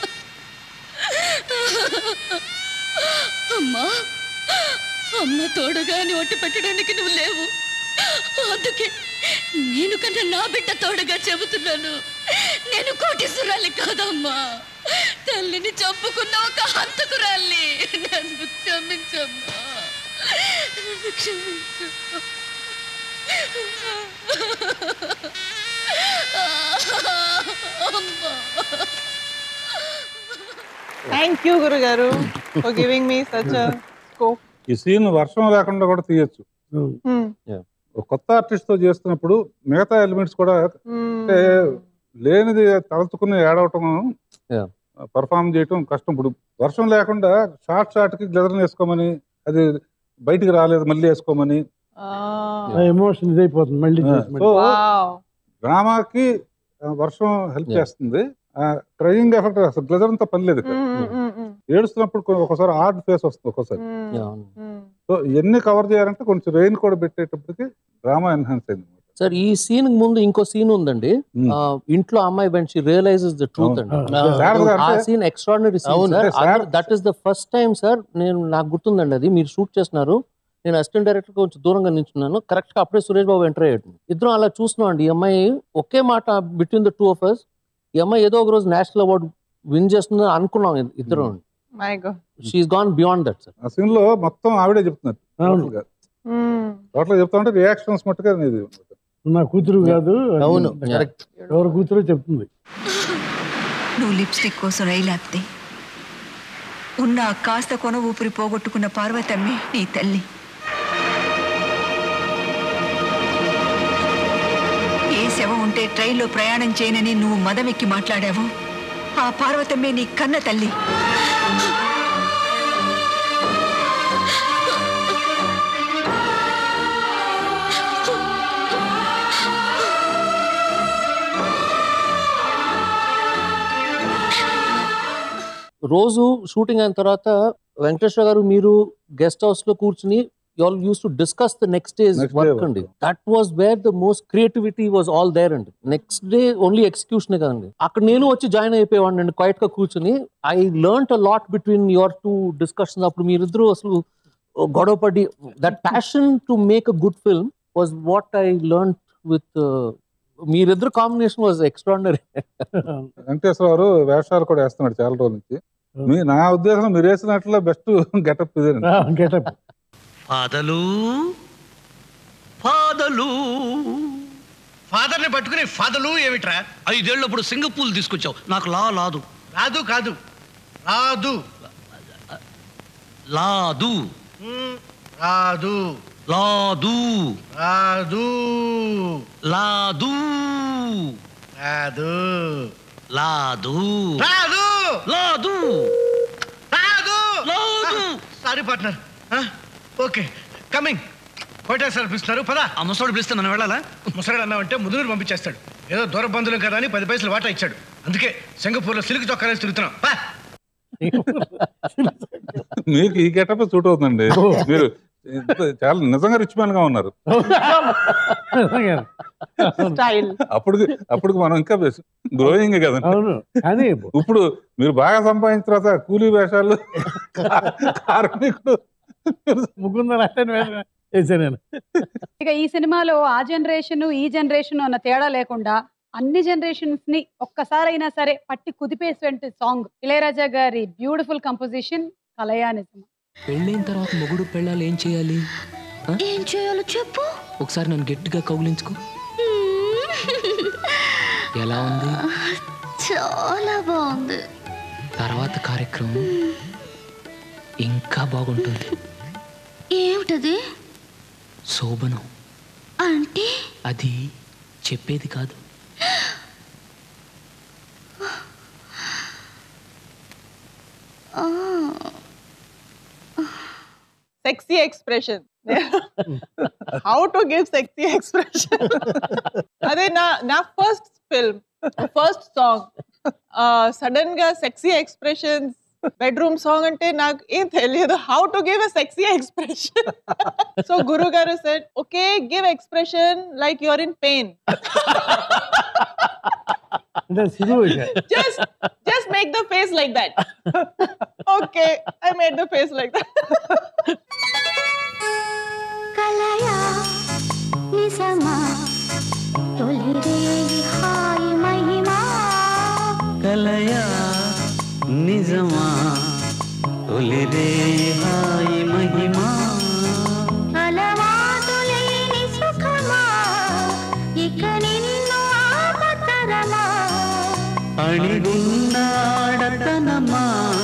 అమ్మా అమ్మ తోడుగా అని ఒట్టి పెట్టడానికి నువ్వు లేవు అందుకే నేను కన్నా నా బిడ్డ తోడుగా చెబుతున్నాను నేను కోటీశ్వరాలి కాదమ్మా తల్లిని చంపుకున్న ఒక హంతకురాల్ని నన్ను క్షమించమ్మా నన్ను క్షమించు అమ్మా Thank you, Guru Garu, for giving me such a scope. ఈ సీన్ వర్షం లేకుండా కూడా తీయొచ్చు Hmm. ఒక కొత్త ఆర్టిస్ట్ తో చేస్తున్నప్పుడు మిగతా ఎలిమెంట్స్ కూడా అంటే లేనిది తలచుకుని ఏడవటం Yeah. పర్ఫామ్ చేయటం కష్టం ఇప్పుడు వర్షం లేకుండా షార్ట్ షార్ట్ కి గ్లెదర్ వేసుకోమని అది బయటికి రాలేదు మళ్ళీ వేసుకోమని ఎమోషన్ ఇదైపోతుంది మళ్ళీ చేసి మళ్ళీ. So Wow. డ్రామాకి ఆ, వర్షం హెల్ప్ Yeah. చేస్తుంది క్రయింగ్ ఎఫెక్ట్ అసలు గ్లెజర్ అంతా పని లేదు ఇక్కడ. Mm, mm, mm, ఏడుస్తున్నప్పుడు కొ- ఒకసారి హార్డ్ ఫేస్ వస్తుంది ఒక్కోసారి mm, అవును. mm. సో ఇవన్నీ కవర్ చేయాలంటే కొంచెం రెయిన్ కూడా పెట్టేటప్పటికి డ్రామా ఎన్హాన్స్ అయింది సార్ ఈ సీన్ ముందు ఇంకో సీన్ ఉందండి Hmm. ఆ, ఇంట్లో అమ్మాయి when she realizes the truth అవును. అండి ఆ, శారద గారు ఆ అంటే- సీన్ ఎక్స్ట్రాడినరీ సీన్ అవును, సార్ అంటే Sharada- that is the first time sir నేను నాకు గుర్తుందండి అది మీరు షూట్ చేస్తున్నారు నేను అసిస్టెంట్ డైరెక్టర్ కొంచెం దూరంగా నిల్చున్నాను కరెక్ట్ గా అప్పుడే సురేష్ బాబు ఎంటర్ అయ్యాడు ఇద్దరం అలా చూస్తున్నాం అండి ఈ అమ్మాయి ఒకే మాట between the two of us ఈ అమ్మాయి ఏదో ఒక రోజు నేషనల్ అవార్డు విన్ చేస్తుందని అనుకున్నాం ఇద్- ఇద్దరం My God. She gone beyond that sir ఆ సీన్ లో మొత్తం ఆవిడే చెప్తున్నారు అవును. టోటల్ గా Mm. టోటల్ చెప్తా ఉంటే రియాక్షన్స్ మట్టుగా ఇది నా కూతురు కాదు అవును అది కరెక్ట్ ఎవరి కూతురు చెప్తుంది నువ్వు లిప్స్టిక్ కోసం రైలాపితే ఉన్న ఆ కాస్త కొన ఊపిరి పోగొట్టుకున్న పార్వతమ్మే నీ తల్లి ఏ శవం ఉంటే ట్రైన్లో ప్రయాణం చేయనని నువ్వు మదమెక్కి మాట్లాడావు ఆ పార్వతమ్మే నీ కన్న తల్లి రోజు షూటింగ్ అయిన తర్వాత వెంకటేశ్వర గారు మీరు గెస్ట్ హౌస్ లో కూర్చుని all us to discuss the next days Next day work work. అండి that was where the most creativity was all there అండి నెక్స్ట్ డే ఓన్లీ ఎక్స్క్యూషన్ కదండి అక్కడ నేను వచ్చి జాయిన్ అయిపోయేవాడిని అండి క్వైట్ గా కూర్చుని I learn a lot between your two discussions అప్పుడు మీరిద్దరూ అసలు గొడవ పడి that passion to make a good film was what I learn with మీరిద్దరు కాంబినేషన్ వాజ్ ఎక్స్ట్రాడినరీ వెంకటేశ్వరరావు వేషాలు కూడా వేస్తున్నాడు చాలా రోజుల నుంచి మీ నా ఉద్దేశం మీరు వేసినట్లు బెస్ట్ గెటప్ ఇదే గెటప్ పాదలు పాదలు ఫాదర్ని పట్టుకుని ఫాదలు ఏమిట్రా ఐదేళ్ళప్పుడు సింగపూర్ తీసుకొచ్చావు నాకు లా లాదు రాదు కాదు రాదు లాదు రాదు లాదు రాదు లాదు రాదు లాదు రాదు లాదు రాదు లాదు sorry partner okay coming Koteswara పిలుస్తున్నారు పదా ఆ ముసడు పిలిస్తే మనం వెళ్ళాలా ముసడు అన్నామంటే ముదురు పంపించేస్తాడు ఏదో దూర బంధువులు కదా అని పది పైసలు వాటా ఇచ్చాడు అందుకే సింగపూర్లో సిల్క్ చొక్కాలేసి తిరుగుతున్నాం పా. మీకు ఈ గెటప్ సూట్ అవుతుందండి మీరు ఇంత- చాలా నిజంగా రిచ్ మ్యాన్ గా ఉన్నారు స్టైల్ అప్పుడు అప్పుడు మనం ఇంకా గ్రోయింగ్ కదా అవును కానీ ఇప్పుడు మీరు బాగా సంపాదించిన తర్వాత కూలీ వేషాలు కార్మికుడు ముకుందర వేసాను నేను ఇక ఈ సినిమాలో ఆ జనరేషన్ ఈ జనరేషన్ అన్న తేడా లేకుండా అన్ని జనరేషన్స్ ని ఒక్కసారైనా సరే పట్టి కుదిపేసేటువంటి సాంగ్ ఇళయరాజా గారి బ్యూటిఫుల్ కంపోజిషన్ కలయానిజం పెళ్ళైన తర్వాత మొగుడు పెళ్ళాలు ఏం చేయాలి ఆ? ఏం చేయాలో చెప్పు ఒకసారి నన్ను గట్టిగా కౌగిలించుకో ఎలా ఉంది చాలా బాగుంది తర్వాత కార్యక్రమం ఇంకా బాగుంటుంది ఏమిటది శోభనం అంటే అది చెప్పేది కాదు ఆ, sexy expression. How to give sexy expression? అదే నా నా first film first song sudden గా సెక్సీ ఎక్స్ప్రెషన్స్ బెడ్రూమ్ సాంగ్ అంటే నాకు ఏం తెలియదు how to give a sexy expression so గురు గారు set okay give expression like your in pain అంటే సులువు just just make the face like that okay i made the face like that కలయా నిజమా తొలి రేయి హాయి మహిమా కలయా నిజమా తొలి రే హాయి మహిమా అలవాటు లేని సుఖమా ఇక నిన్ను ఆపతరమా అణిగున్నాడతనమా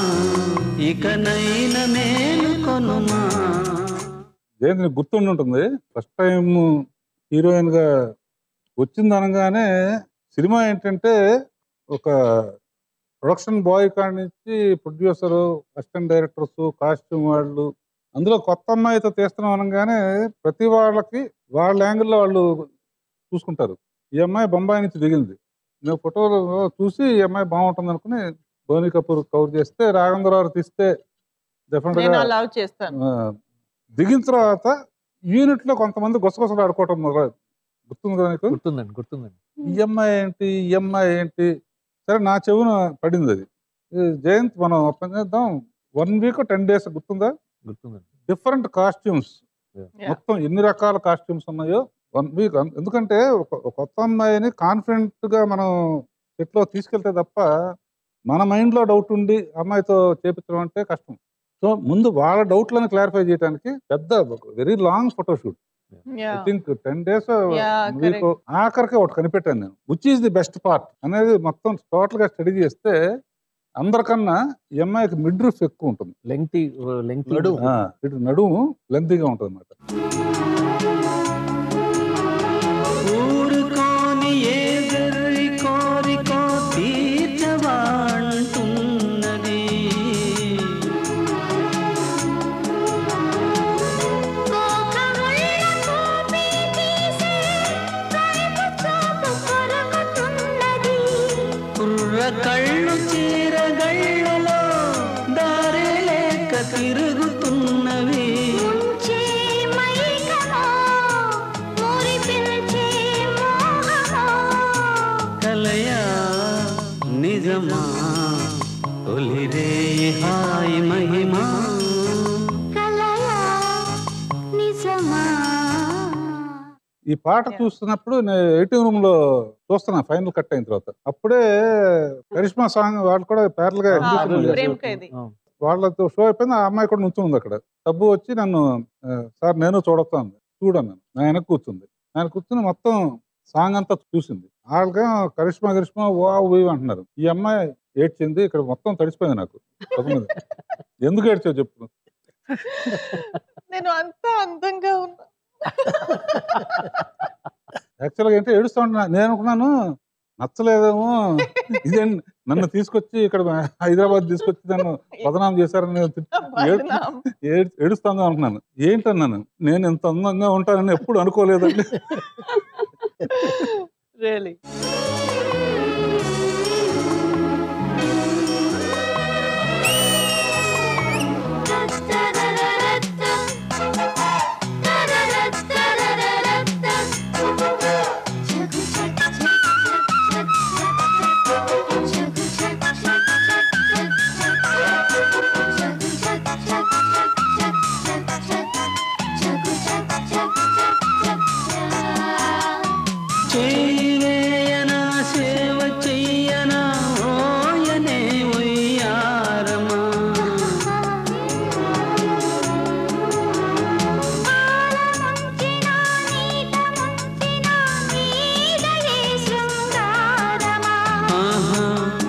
ఇకనైన మేలుకొనుమా జయంతి నీకు గుర్తుండి ఉంటుంది ఫస్ట్ టైం హీరోయిన్ గా వచ్చింది అనగానే సినిమా ఏంటంటే ఒక ప్రొడక్షన్ బాయ్ కాడి నుంచి ప్రొడ్యూసర్ అసిస్టెంట్ డైరెక్టర్స్ కాస్ట్యూమ్ వాళ్ళు అందులో కొత్త అమ్మాయితో తీస్తున్నాం అనగానే ప్రతి వాళ్ళకి వాళ్ళ యాంగిల్లో వాళ్ళు చూసుకుంటారు ఈ అమ్మాయి బొంబాయి నుంచి దిగింది నేను ఫోటోలో చూసి ఈ అమ్మాయి బాగుంటుంది అనుకుని బోని కపూర్ కవర్ చేస్తే రాఘవేంద్రరావు తీస్తే డెఫినెట్ నేను గా అలౌ చేస్తాను ఆ, దిగిన తర్వాత యూనిట్ లో కొంతమంది గుసగుసలు ఆడుకోవటం మొదలైంది గుర్తుంది కదా నీకు గుర్తుందండి గుర్తుందండి ఈఎంఐ ఏంటి ఈఎంఐ ఏంటి సరే నా చెవున పడింది అది ఈ జయంత్ మనం ఓపెన్ చేద్దాం వన్ వీక్ టెన్ డేస్ గుర్తుందా గుర్తుందండి డిఫరెంట్ కాస్ట్యూమ్స్ మొత్తం ఎన్ని రకాల కాస్ట్యూమ్స్ ఉన్నాయో వన్ వీక్ ఎందుకంటే ఒక ఒక కొత్త అమ్మాయిని కాన్ఫిడెంట్ గా మనం సెట్ లో తీసుకెళ్తే తప్ప మన మైండ్ లో డౌట్ ఉండి అమ్మాయితో చేపించడం అంటే కష్టం సో ముందు వాళ్ళ డౌట్లను క్లారిఫై చేయడానికి పెద్ద very long photoshoot I Yeah. Think ten days Yeah, week correct. ఆఖరికి ఒకటి కనిపెట్టాను నేను which is the best part అనేది మొత్తం టోటల్ గా స్టడీ చేస్తే అందరికన్నా ఈ అమ్మాయికి మిడ్ రిఫ్ ఎక్కువ ఉంటుంది లెంగ్తీ లెంగ్తీ ఆ, ఇటు నడుము లెంతీగా ఉంటుంది అన్నమాట ఊరుకోని ఏ వెర్రి కోరికో తీర్చవా అంటున్నది కుర్ర కళ్ళు చీరగళ్ళలో దారే లేక తిరుగుతున్నవి నిజమా తొలిరే హాయి మహిమా కలయా నిజమా ఈ పాట చూస్తున్నప్పుడు నేను ఎయిటింగ్ రూమ్ లో చూస్తున్నా ఫైనల్ కట్ అయిన తర్వాత అప్పుడే కరిష్మా సాంగ్ వాళ్ళు కూడా ప్యారల్ గా ఆ, exhibition చేశారు. ప్రేమ్ ఖైదీ. వాళ్ళతో షో అయిపోయింది ఆ అమ్మాయి కూడా నుంచుంది అక్కడ డబ్బు వచ్చి నన్ను "ఆ, సార్ నేను చూడొస్తాను చూడన్నాను నా వెనక కూర్చుంది ఆయన కూర్చుని మొత్తం సాంగ్ అంతా చూసింది వాళ్ళగా కరిష్మా కరిష్మా వా వీవ్ అంటున్నారు ఈ అమ్మాయి ఏడ్చింది ఇక్కడ మొత్తం తడిసిపోయింది నాకు ఒక మీద ఎందుకు ఏడ్చావు చెప్పు నేను అంత అందంగా ఉన్నా యాక్చువల్గా ఏంటంటే ఏడుస్తా ఉంటున్నా నేను అనుకున్నాను నచ్చలేదేమో ఇదే నన్ను తీసుకొచ్చి ఇక్కడ హైదరాబాద్ తీసుకొచ్చి నన్ను బదనాం చేశారని నేను తిట్- ఏడ్- బదనాం. ఏడ్- ఏడుస్తాను అనుకున్నాను ఏంటన్నాను నేను ఇంత అందంగా ఉంటానని ఎప్పుడు అనుకోలేదండి రియలీ చేయనా సేవ చెయ్యనా ఓయనే ఒయ్యారమా ఆహా.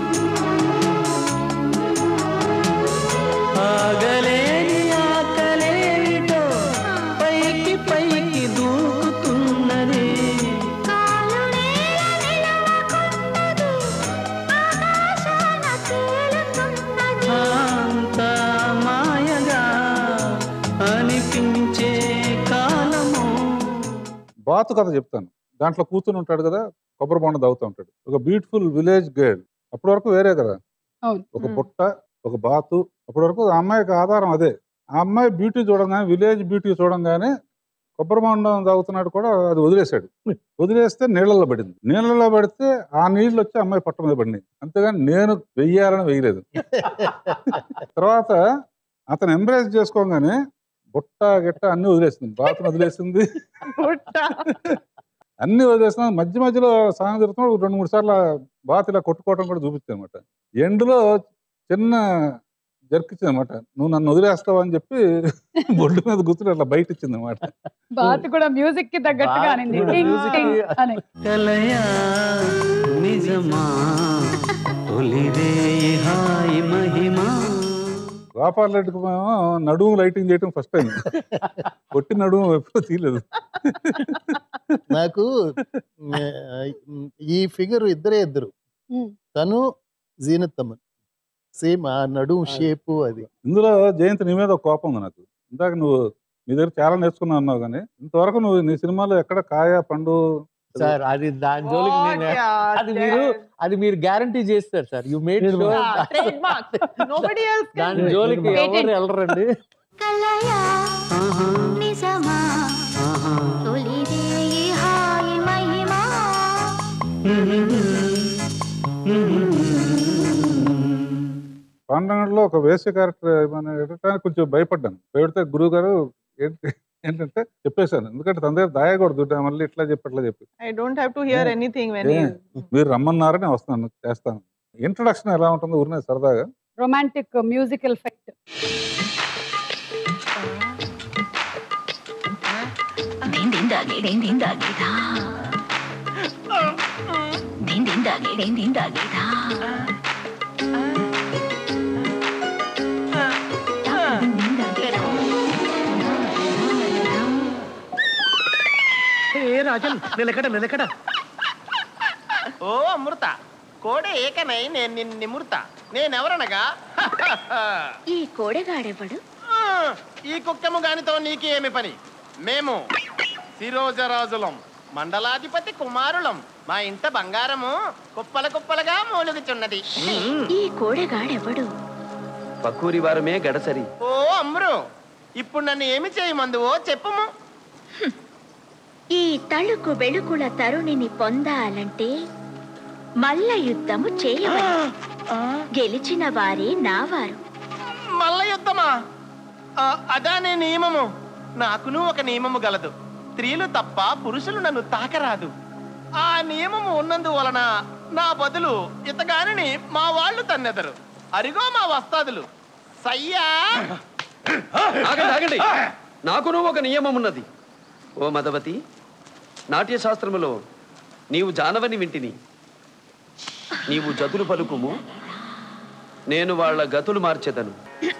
ఆగలేని ఆకలేటో పైకి పైకి దూకుతున్నది అంత మాయగా అనిపించే కాలము బాతు కథ చెప్తాను దాంట్లో కూర్చుని ఉంటాడు కదా కొబ్బరి బొండ తాగుతూ ఉంటాడు ఒక బ్యూటిఫుల్ విలేజ్ గర్ల్ అప్పటి వరకు వేరే కదా అవును ఒక పుట్ట ఒక బాతు అప్పటి వరకు ఆ అమ్మాయికి ఆధారం అదే ఆ అమ్మాయి బ్యూటీ చూడంగానే విలేజ్ బ్యూటీ చూడంగానే కొబ్బరి బొండం తాగుతున్నాడు కూడా అది వదిలేశాడు వదిలేస్తే నీళ్ళల్లో పడింది నీళ్ళల్లో పడితే ఆ నీళ్ళు వచ్చి అమ్మాయి పట్ట మీద పడినాయి అంతేగాని నేను వెయ్యాలని వేయలేదు తర్వాత అతను ఎంబ్రేస్ చేసుకోగానే బుట్ట గిట్ట అన్ని వదిలేసింది బాతును వదిలేసింది అన్ని వదిలేసిన మధ్య మధ్యలో సాంగ్ జరుగుతున్నప్పుడు రెండు మూడు సార్లు ఆ బాత్ ఇలా కొట్టుకోవడం కూడా చూపించింది అనమాట ఎండ్లో చిన్న జర్కిచ్చింది అనమాట నువ్వు నన్ను వదిలేస్తావు అని చెప్పి బొడ్డు మీద కూర్చుని అట్లా బయట ఇచ్చింది అనమాట బాత్ కూడా మ్యూజిక్ కి తగ్గట్టుగా బాత్ అనింది కూడా టింగ్ music టింగ్ కి- అని కలయా నిజమా తొలిరే హాయి మహిమా గోపాల్ రెడ్డికి మేము నడుము లైటింగ్ చేయడం ఫస్ట్ టైం కొట్టి నడుము ఎప్పుడూ తీయలేదు నాకు మే- ఈ ఫిగర్ ఇద్దరే ఇద్దరు తను జీనత్ అమన్ సేమ్ ఆ నడుము షేపు అది ఇందులో జయంత్ నీ మీద ఒక కోపం ఉంది నాకు ఇందాక నువ్వు మీ దగ్గర చాలా నేర్చుకున్నావు అన్నావు కానీ ఇంతవరకు నువ్వు నీ సినిమాలో ఎక్కడ కాయ పండు సార్ అది దాని జోలికి నేను అది మీరు అది మీరు గ్యారంటీ చేస్తారు సార్ యు మేడ్ మీరు- sure Ah, trademark. Nobody else can దాని do it. జోలికి ఎవరు Patent. వెళ్ళరండి కలయా నిజమా తొలిరే ఈ హాయి మహిమా పాండగంలో ఒక వేశ్య క్యారెక్టర్ ఏమైనా ఎడటానికి కొంచెం భయపడ్డాను భయపడితే గురువు గారు ఏంటి ఏంటంటే చెప్పేశాను ఎందుకంటే తన దగ్గర దాయకూడదు మళ్ళీ ఇట్లా చెప్పి అట్లా చెప్పి I don't have to hear anything when A, he మీరు రమ్మన్నారని వస్తాను చేస్తాను ఇంట్రడక్షన్ ఎలా ఉంటుందో ఊరినే సరదాగా రొమాంటిక్ మ్యూజికల్ ఎఫెక్ట్ ఏ రాజన్ నిలకడ నిలకడ ఓ అమృత కోడే ఏకనై నేను నిన్ను నిమృత నేనెవరనగా ఈ కోడెగాడెవడు ఆ, ఈ కుక్కము గానితో నీకు ఏమి పని మేము శిరోజరాజులం మండలాధిపతి కుమారులం మా ఇంట బంగారము కుప్పల కుప్పలుగా మూలుగుచున్నది ఈ కోడెగాడెవడు పక్కూరి వారమే గడసరి ఓ అమ్రు ఇప్పుడు నన్ను ఏమి చేయమందువో చెప్పుము ఈ తళుకు వెళుకుల తరుణిని పొందాలంటే మల్ల యుద్ధము చేయవలెను గెలిచిన వారే నావారు మల్ల యుద్ధమా ఆ, అదానే నియమము నాకును ఒక నియమము గలదు స్త్రీలు తప్ప పురుషులు నన్ను తాకరాదు ఆ నియమము ఉన్నందువలన నా బదులు ఇతగానిని మా వాళ్ళు తన్నెదరు అరిగో మా వస్తాదులు సయ్యా ఆగండి ఆగండి నాకును ఒక నియమం ఉన్నది ఓ మదవతి నాట్య శాస్త్రములో నీవు జానవని వింటిని నీవు జతులు పలుకుము నేను వాళ్ళ గతులు మార్చెదను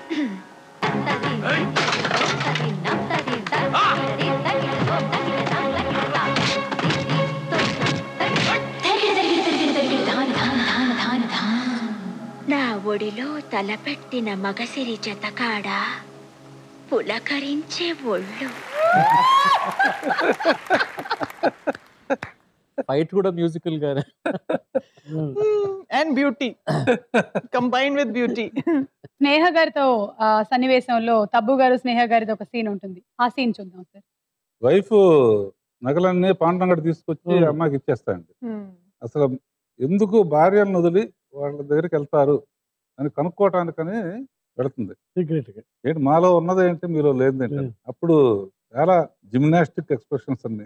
నా ఒడిలో తలపెట్టిన మగసిరి జతకాడ పులకరించే ఒళ్ళు ఫైట్ కూడా మ్యూజికల్ గానే and beauty combine with beauty Sneha గారితో ఆ, సన్నివేశంలో తబ్బు గారు స్నేహ గారితో ఒక సీన్ ఉంటుంది ఆ సీన్ చూద్దాం సార్ వైఫ్ నగలన్నీ పాండంగడి తీసుకొచ్చి Hmm. అమ్మాయికి ఇచ్చేస్తాయండి అసలు ఎందుకు భార్యలను వదిలి వాళ్ళ దగ్గరికి వెళ్తారు అని కనుక్కోవటానికని వెళుతుంది సీక్రెట్ గా ఏంటి మాలో ఉన్నది ఏంటి మీలో లేనిదేంటి అని. అప్పుడు చాలా జిమ్నాస్టిక్ ఎక్స్ప్రెషన్స్ అన్ని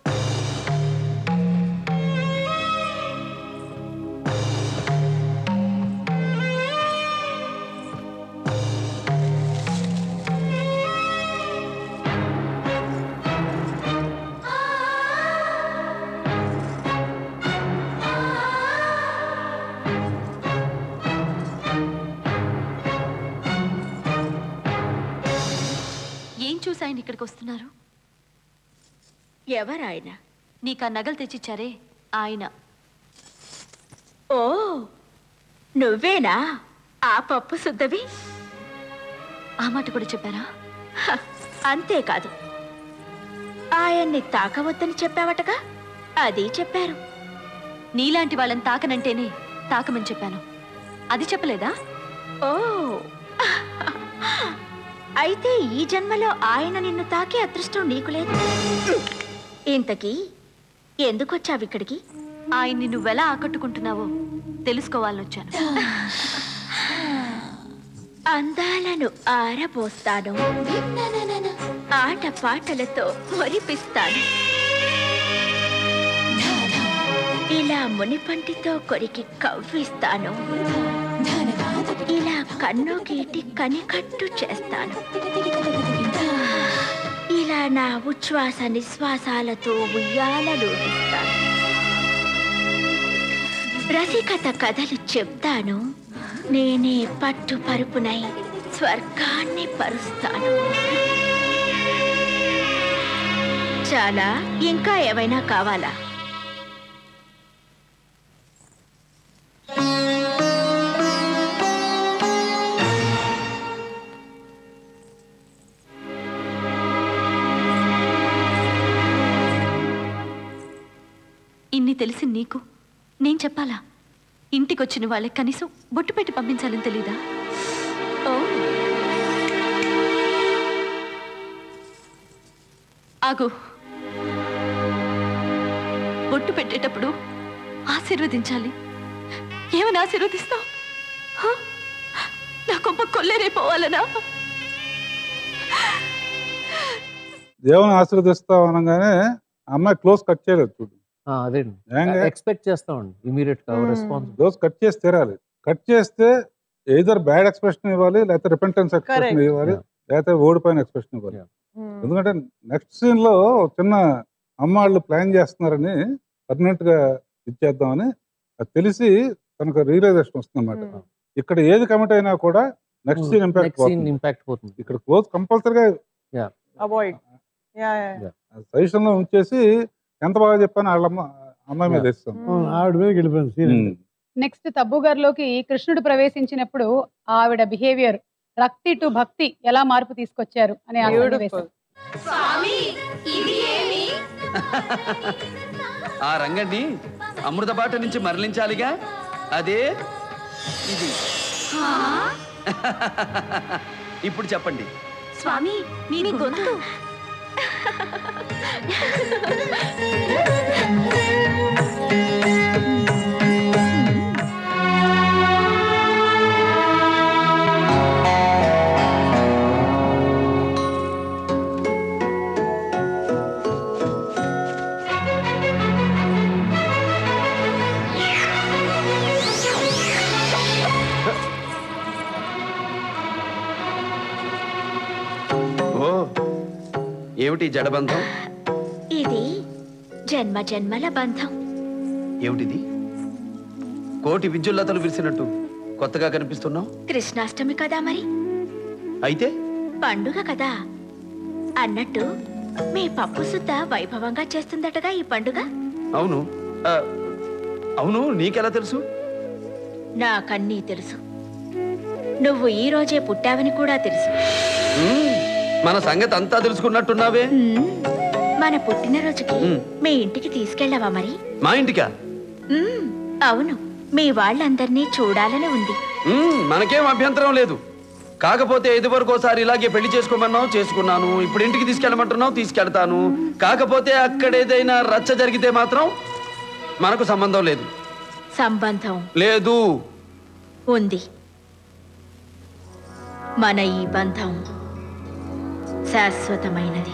ఏం చూసి ఆయన ఇక్కడికి వస్తున్నారు ఎవరాయన నీకు ఆ నగలు తెచ్చిచ్చారే ఆయన ఓ నువ్వేనా ఆ పప్పు శుద్ధవి ఆ మాట కూడా చెప్పారా హ, అంతేకాదు ఆయన్ని తాకవద్దని చెప్పావటగా అది చెప్పారు నీలాంటి వాళ్ళని తాకనంటేనే తాకమని చెప్పాను అది చెప్పలేదా ఓ అయితే ఈ జన్మలో ఆయన నిన్ను తాకే అదృష్టం నీకు లేదు ఇంతకీ ఎందుకొచ్చావు ఇక్కడికి ఆయన్ని నువ్వెలా ఆకట్టుకుంటున్నావో తెలుసుకోవాలని వచ్చాను అందాలను ఆరబోస్తాను ఆట పాటలతో మురిపిస్తాను ఇలా మునిపంటితో కొరికి కవ్విస్తాను ఇలా కన్ను గీటి కనికట్టు చేస్తాను ఇలా నా ఉచ్ఛ్వాస నిశ్వాసాలతో ఉయ్యాలలూపిస్తాను రసికత కథలు చెప్తాను నేనే పట్టు పరుపునై స్వర్గాన్ని పరుస్తాను చాలా ఇంకా ఏమైనా కావాలా ఇన్ని తెలిసి నీకు నేను చెప్పాలా ఇంటికొచ్చిన వాళ్ళకి కనీసం బొట్టు పెట్టి పంపించాలని తెలీదా ఓ ఆగు బొట్టు పెట్టేటప్పుడు ఆశీర్వదించాలి ఏమని ఆశీర్వదిస్తావు హ? నా కొమ్మ కొల్లేరైపోవాలనా దేవుని ఆశీర్వదిస్తాం అనగానే ఆ అమ్మాయి క్లోజ్ కట్ చేయలేదు చూడు అదే ఏంగా? ఎక్స్పెక్ట్ చేస్తామండి ఇమీడియట్ గా రెస్పాన్స్ క్లోజ్ కట్ చేసి తీరాలి కట్ చేస్తే ఏదర్ బ్యాడ్ ఎక్స్ప్రెషన్ ఇవ్వాలి లేకపోతే రిపెంటెన్స్ ఎక్స్ప్రెషన్ Correct. ఇవ్వాలి లేకపోతే ఓడిపోయిన ఎక్స్ప్రెషన్ ఇవ్వాలి ఎందుకంటే నెక్స్ట్ సీన్ లో చిన్న అమ్మాళ్ళు ప్లాన్ చేస్తున్నారని పర్మనెంట్ గా ఇచ్చేద్దామని అది తెలిసి తనకు రియలైజేషన్ వస్తుంది అనమాట ఇక్కడ ఏది కమిట్ అయినా కూడా next scene impact next scene impact పోతుంది ఇక్కడ క్లోజ్ కంపల్సరీగా యా అవాయిడ్ యా సజెషన్ లో ఉంచేసి ఎంత బాగా చెప్పాను వాళ్ళ అమ్మ అమ్మాయి మీద వేస్తాం అవును, ఆవిడ మీద వెళ్ళిపోయింది సీన్ నెక్స్ట్ తబ్బు గారిలోకి కృష్ణుడు ప్రవేశించినప్పుడు ఆవిడ బిహేవియర్ రక్తి టు భక్తి ఎలా మార్పు తీసుకొచ్చారు అనే ఆ సన్నివేశం ఆ రంగన్ని అమృత బాట నుంచి మరలించాలిగా అదే ఇది ఇప్పుడు చెప్పండి స్వామి మీ గొంతు ఏమిటి ఈ జడబంధం ఇది జన్మ జన్మల బంధం ఏమిటిది కోటి విద్యుల్లతలు విరిసినట్టు కొత్తగా కనిపిస్తున్నావు కృష్ణాష్టమి కదా మరి అయితే పండుగ కదా అన్నట్టు మీ పప్పు సుద్ద వైభవంగా చేస్తుందటగా ఈ పండుగ అవును ఆ, అవును నీకెలా తెలుసు నాకన్నీ తెలుసు నువ్వు ఈ రోజే పుట్టావని కూడా తెలుసు మ్మ్, మన సంగతి అంతా తెలుసుకున్నట్టున్నావే మన పుట్టినరోజుకి మీ ఇంటికి తీసుకెళ్ళావా మరి మా ఇంటికా మ్మ్, అవును మీ వాళ్ళందరినీ చూడాలని ఉంది మ్మ్, మనకేం అభ్యంతరం లేదు కాకపోతే ఇదివరకు ఒకసారి ఇలాగే పెళ్లి చేసుకోమన్నావు చేసుకున్నాను ఇప్పుడు ఇంటికి తీసుకెళ్ళమంటున్నావు తీసుకెళ్తాను కాకపోతే అక్కడ ఏదైనా రచ్చ జరిగితే మాత్రం మనకు సంబంధం లేదు సంబంధం లేదు ఉంది మన ఈ బంధం శాశ్వతమైనది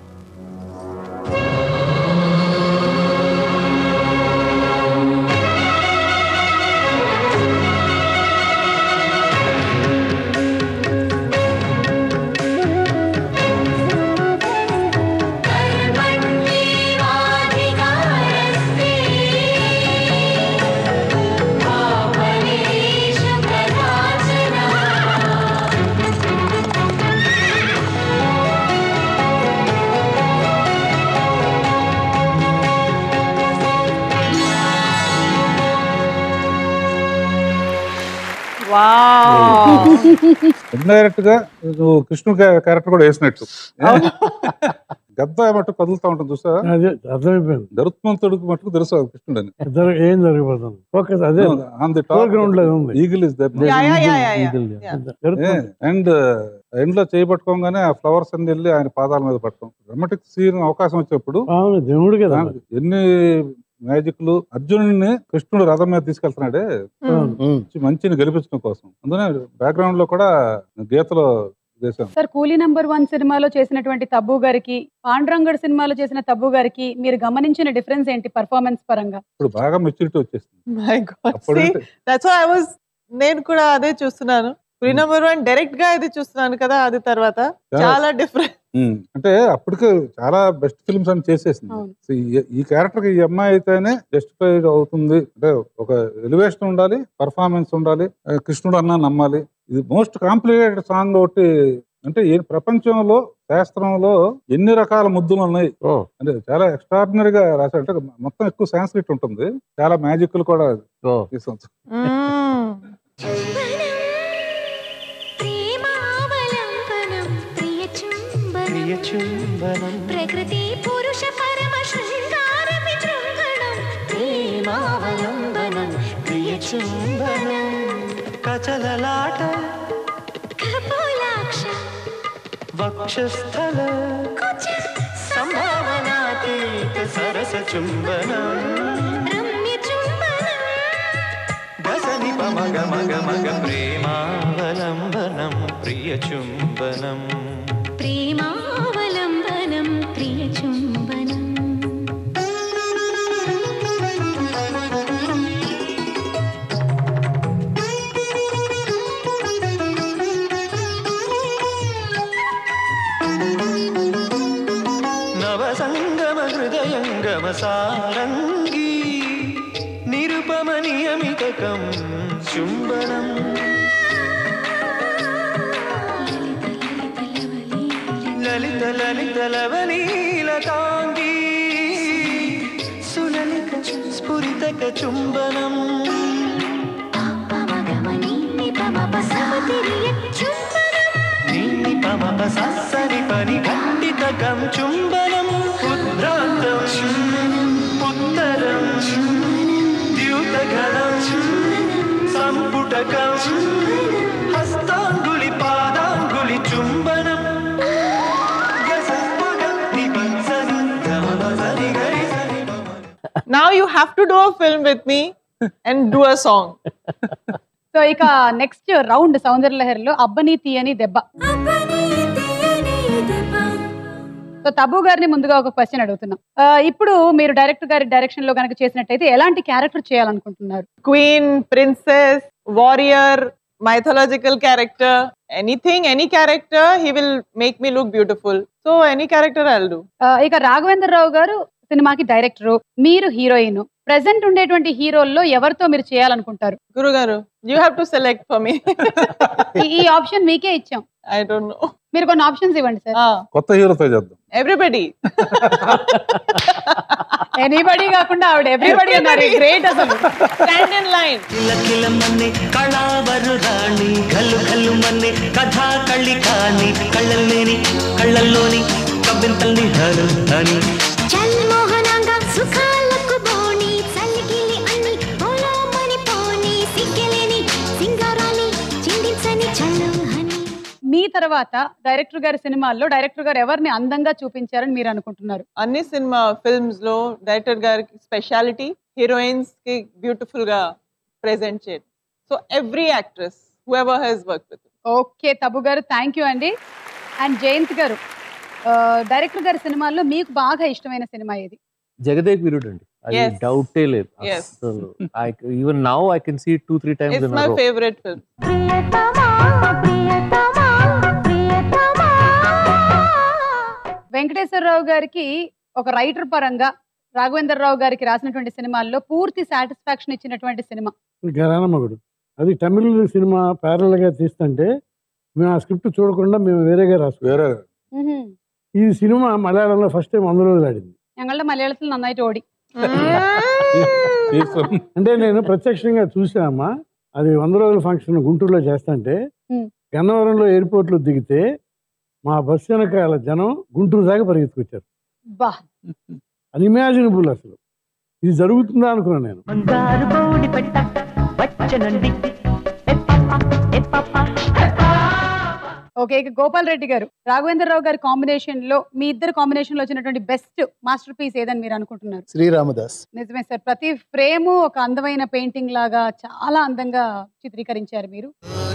ఇండైరెక్ట్ గా నువ్వు కృష్ణుడు క్యారెక్టర్ కూడా వేసినట్టు గద్ద మట్టు కదులుతా ఉంటుంది చూసా అదే అర్థమైపోయింది గరుత్మంతుడికి మట్టుకు తెలుసు కృష్ణుడు అని జరగ ఏం జరిగిపోతుంది ఫోకస్ అదే ఆన్ ది ఫోర్ గ్రౌండ్ లో ఉంది eagle is Yeah, yeah, yeah, yeah, yeah. గరుత్మంతుడు. అండ్ ఎండ్ లో చేయబట్టుకోగానే ఆ ఫ్లవర్స్ అన్ని వెళ్ళి ఆయన పాదాల మీద పట్టడం డ్రమాటిక్ సీన్ అవకాశం వచ్చినప్పుడు అవును దేవుడు కదా దానికి ఎన్ని మ్యాజిక్లు అర్జునుడిని కృష్ణుడు రథం మీద తీసుకెళ్తున్నాడే మంచి- మంచిని గెలిపించడం కోసం అందుకనే బ్యాక్గ్రౌండ్ లో కూడా గీతలో చేశాను సార్ కూలీ నంబర్ వన్ సినిమాలో చేసినటువంటి తబ్బు గారికి పాండురంగడ్ సినిమాలో చేసిన తబ్బు గారికి మీరు గమనించిన డిఫరెన్స్ ఏంటి పర్ఫార్మెన్స్ పరంగా ఇప్పుడు బాగా మెచ్యూరిటీ వచ్చేసింది మై గాడ్ అప్పుడు సీ దట్స్ ఐ వాస్ నేను కూడా అదే చూస్తున్నాను ప్రీ నెంబర్ వన్ డైరెక్ట్ గా ఇది చూస్తున్నాను కదా అది తర్వాత చాలా డిఫరెంట్ ఉమ్, అంటే అప్పటికే చాలా బెస్ట్ ఫిల్మ్స్ అని చేసేసింది సో ఈ- ఈ క్యారెక్టర్ కి ఈ అమ్మాయి అయితేనే జస్టిఫైడ్ అవుతుంది అంటే ఒక ఎలివేషన్ ఉండాలి పర్ఫార్మెన్స్ ఉండాలి ఆ, కృష్ణుడు అన్న నమ్మాలి ఇది మోస్ట్ కాంప్లికేటెడ్ సాంగ్ ఒకటి అంటే ఈ ప్రపంచంలో శాస్త్రంలో ఎన్ని రకాల ముద్దులు ఉన్నాయి అంటే చాలా ఎక్స్ట్రాడినరీగా రాశారు అంటే మొత్తం ఎక్కువ సాంస్క్రిట్ ఉంటుంది చాలా మ్యాజిక్లు కూడా తీసాం ప్రకృతి పురుష పరమ శృంగార విజృంభణం ప్రేమావలంబనం ప్రియ చుంబనం కచలలాట కపోలాక్ష వక్షస్థల సంభావనాతీత సరస చుంబనం రమ్య చుంబనం దశని మగ మగ మగ ప్రేమావలంబనం ప్రియ చుంబనం ప్రేమావలంబనం ప్రియ చుంబనం నవసంగమ హృదయంగమ సారంగీ నిరుపమ నియమితకం చుంబనం లలిత లలిత లవనీలతాంగీ సులలిత స్ఫురితక చుంబనం నిన్ని పమప సస్సరి పని ఖండితకం చుంబనం ఉద్భ్రాంతం ఉత్తరం ద్యూతగణం సంపుటకం హస్తాంగులి పాదాంగులి చుంబనం Now you have to do a film with me and do a song. So ఇక నెక్స్ట్ రౌండ్ సౌందర్యలహరిలో అబ్బని తీయని దెబ్బ సో తబు గారిని ముందుగా ఒక క్వశ్చన్ అడుగుతున్నాం ఆ, ఇప్పుడు మీరు డైరెక్టర్ గారి డైరెక్షన్ లో కనుక చేసినట్టయితే ఎలాంటి క్యారెక్టర్ చేయాలనుకుంటున్నారు Queen, princess, warrior, mythological character, anything, any character, he will make me look beautiful. So so any character I do ఆ, ఇక రాఘవేంద్రరావు గారు సినిమాకి డైరెక్టర్ మీరు హీరోయిన్ ప్రెసెంట్ ఉండేటువంటి హీరోల్లో ఎవరితో మీరు చేయాలనుకుంటారు గురుగారు you have to select for me ఈ- ఈ ఆప్షన్ మీకే ఇచ్చాం ఐ డోంట్ నో మీరు కొన్ని ఆప్షన్స్ ఇవ్వండి సార్ కొత్త హీరోతో చేద్దాం ఎవ్రీబడి ఎనీబడి కాకుండా ఆవిడ ఎవ్రీబడి అన్నారు గ్రేట్ అసలు స్టాండ్ ఇన్ లైన్ కిలకిలమన్నే కళావరు రాణి గల్లు గల్లు మన్నే కథా కళ్ళి కాని కళ్ళల్లేని కళ్ళల్లోని కవ్వింతల్ని హను హని చల్మోహనంగా సుఖాలకు బోణి చల్లిగిలి అన్ని పొలమని పోని సిగ్గలేని సింగారాన్ని చిందించని చల్లు హని మీ తర్వాత డైరెక్టర్ గారి సినిమాల్లో డైరెక్టర్ గారు ఎవరిని అందంగా చూపించారని మీరు అనుకుంటున్నారు అన్ని సినిమా ఫిల్మ్స్ లో డైరెక్టర్ గారికి స్పెషాలిటీ హీరోయిన్స్ కి బ్యూటిఫుల్ గా ప్రెజెంట్ చేయడం so every actress who ever has work with okay Tabu గారు థ్యాంక్ యూ అండి అండ్ జయంత్ గారు ఆ, డైరెక్టర్ గారి సినిమాల్లో మీకు బాగా ఇష్టమైన సినిమా ఏది జగదేక్ వీరుడు అండి అది Yes. డౌటే లేదు Yes. అసలు I even now I can see two three times it's my favourite film Venkateswararao గారికి ఒక రైటర్ పరంగా రాఘవేంద్రరావు గారికి రాసినటువంటి సినిమాల్లో పూర్తి సాటిస్ఫాక్షన్ ఇచ్చినటువంటి సినిమా ఘరాన మగుడు అది తమిళ సినిమా parallel గా తీస్తుంటే మేము ఆ స్క్రిప్ట్ చూడకుండా మేము వేరేగా రాసుకున్నాం వేరే ఈ సినిమా మలయాళంలో ఫస్ట్ టైం వంద రోజులు ఆడింది ഞങ്ങളുടെ മലയാളത്തിൽ നന്നായിട്ട് ഓടി అంటే నేను ప్రత్యక్షంగా చూసామా అది వంద రోజుల ఫంక్షన్ గుంటూరులో చేస్తుంటే Hmm. గన్నవరంలో ఎయిర్పోర్ట్లో దిగితే మా బస్సు వెనకాల జనం గుంటూరు దాకా పరిగెత్తుకొచ్చారు బా అన్ఇమాజినబుల్ అసలు ఇది జరుగుతుందా అనుకున్నాను నేను బంగారు బౌడి పెట్ట వచ్చనండి ఓకే ఇక గోపాల్ రెడ్డి గారు రాఘవేంద్రరావు గారి కాంబినేషన్ లో మీ ఇద్దరు కాంబినేషన్ లో వచ్చినటువంటి బెస్ట్ మాస్టర్ పీస్ ఏదని మీరు అనుకుంటున్నారు శ్రీరామదాస్ నిజమే సార్ ప్రతి ఫ్రేమ్ ఒక అందమైన పెయింటింగ్ లాగా చాలా అందంగా చిత్రీకరించారు మీరు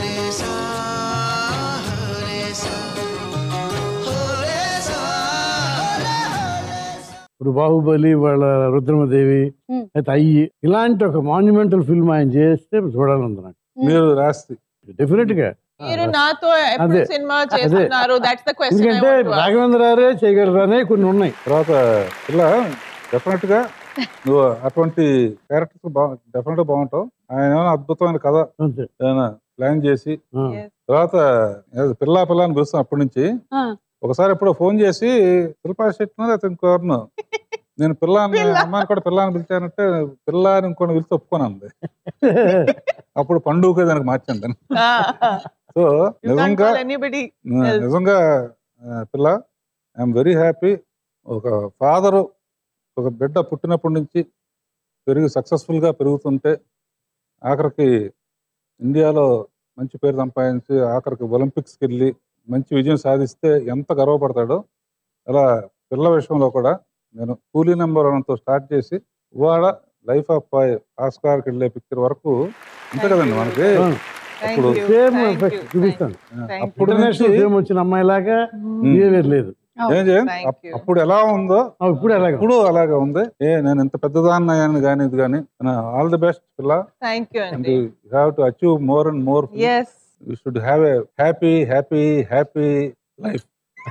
ఇప్పుడు బాహుబలి వాళ్ళ రుద్రమదేవి Hmm. అయితే అయ్యి ఇలాంటి ఒక మాన్యుమెంటల్ ఫిల్మ్ ఆయన చేస్తే చూడాలంది నాకు మీరు రాస్తే డెఫినెట్ గా మీరు నాతో ఎప్పుడు అదే. సినిమా అదే. చేస్తున్నారు దట్స్ ద క్వశ్చన్ ఎందుకంటే రాఘవేంద్రారే చేయగలరనే కొన్ని ఉన్నాయి తర్వాత ఇలా డెఫినెట్ గా నువ్వు అటువంటి క్యారెక్టర్స్ బా డెఫినెట్ గా బాగుంటావు ఆయన ఏమైనా అద్భుతమైన కథ అంతే ఏమైనా ప్లాన్ చేసి ఆ. తర్వాత ఏదో పిల్లా పిల్ల అని పిలుస్తాం అప్పటి నుంచి ఆ, ఒకసారి ఎప్పుడో ఫోన్ చేసి శిల్పా శెట్టినో లేకపోతే ఇంకోరును నేను పిల్ల అని అమ్మాయిని కూడా పిల్ల అని పిలిచానంటే పిల్ల అని ఇంకొని పిలిచి ఒప్పుకోనంది అప్పుడు పండుగ దానికి మార్చాను దాన్ని సో నిజంగా ఎనీబడి న- నిజంగా ఆ, పిల్ల ఐఎమ్ వెరీ హ్యాపీ ఒక ఫాదరు ఒక బిడ్డ పుట్టినప్పటి నుంచి పెరిగి successful గా పెరుగుతుంటే ఆఖరికి ఇండియాలో మంచి పేరు సంపాదించి ఆఖరికి ఒలింపిక్స్కి వెళ్ళి మంచి విజయం సాధిస్తే ఎంత గర్వపడతాడో అలా పిల్ల విషయంలో కూడా నేను కూలీ నెంబర్ వన్తో స్టార్ట్ చేసి ఇవాళ లైఫ్ ఆఫ్ బాయ్ ఆస్కార్కి వెళ్ళే పిక్చర్ వరకు అంతే కదండి మనకి అప్పుడు సేమ్ ఎఫెక్ట్ చూపిస్తాను అప్పుడు ఇంటర్నేషనల్ నుంచి- ఫేమ్ వచ్చిన అమ్మాయిలాగా బిహేవియర్ లేదు ఏం చేయం? అప్- అప్పుడు ఎలా ఉందో ఇప్పుడు అలాగే ఇప్పుడు అలాగే ఉంది ఏ నేను ఇంత పెద్దదాన్ని అయ్యాను కానీ ఇది కానీ ఆల్ ది బెస్ట్ పిల్ల థ్యాంక్ యూ అండ్ అండి you have to achieve more and more yes you should have a happy happy happy life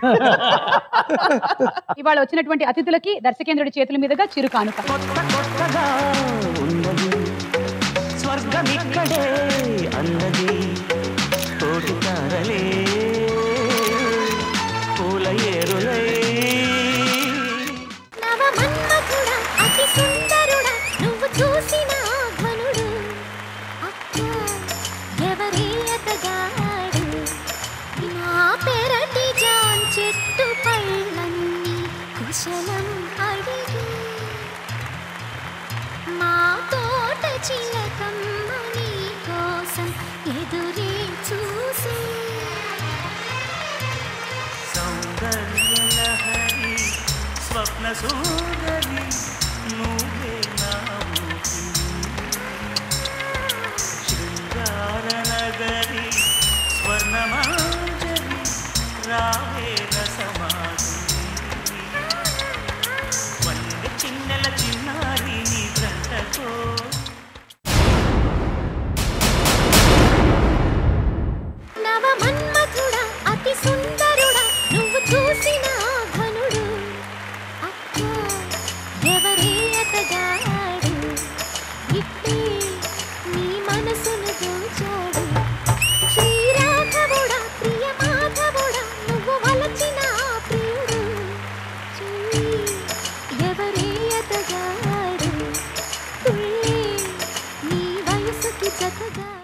ఇవాళ వచ్చినటువంటి అతిథులకి దర్శకేంద్రుడి చేతుల మీదుగా చిరు కానుక కొత్తగా ఉన్నది స్వర్గమిక్కడే అన్నది కోటి తారలే పూల ఏరులై నవమన్మథుడా అతి సుందరుడా నువ్వు చూసిన ఘనుడు అక్క ఎవరే అతగాడు నా పెరటి జాన్ చెట్టు పళ్ళన్నీ కుశలం అడిగి మా తోట చిలకమ్మ నీ కోసం ఎదురే చూసి సౌందర్యలహరి స్వప్న సుందరి నువ్వే నా శృంగార నగరి స్వర్ణమాంజలి రావే రసమాధురి వంద చిన్నెల చిన్నారి నీ బ్రంటకో నవమన్మథుడా అతి సుందరుడా నువ్వు చూసిన మనసుకి జతగా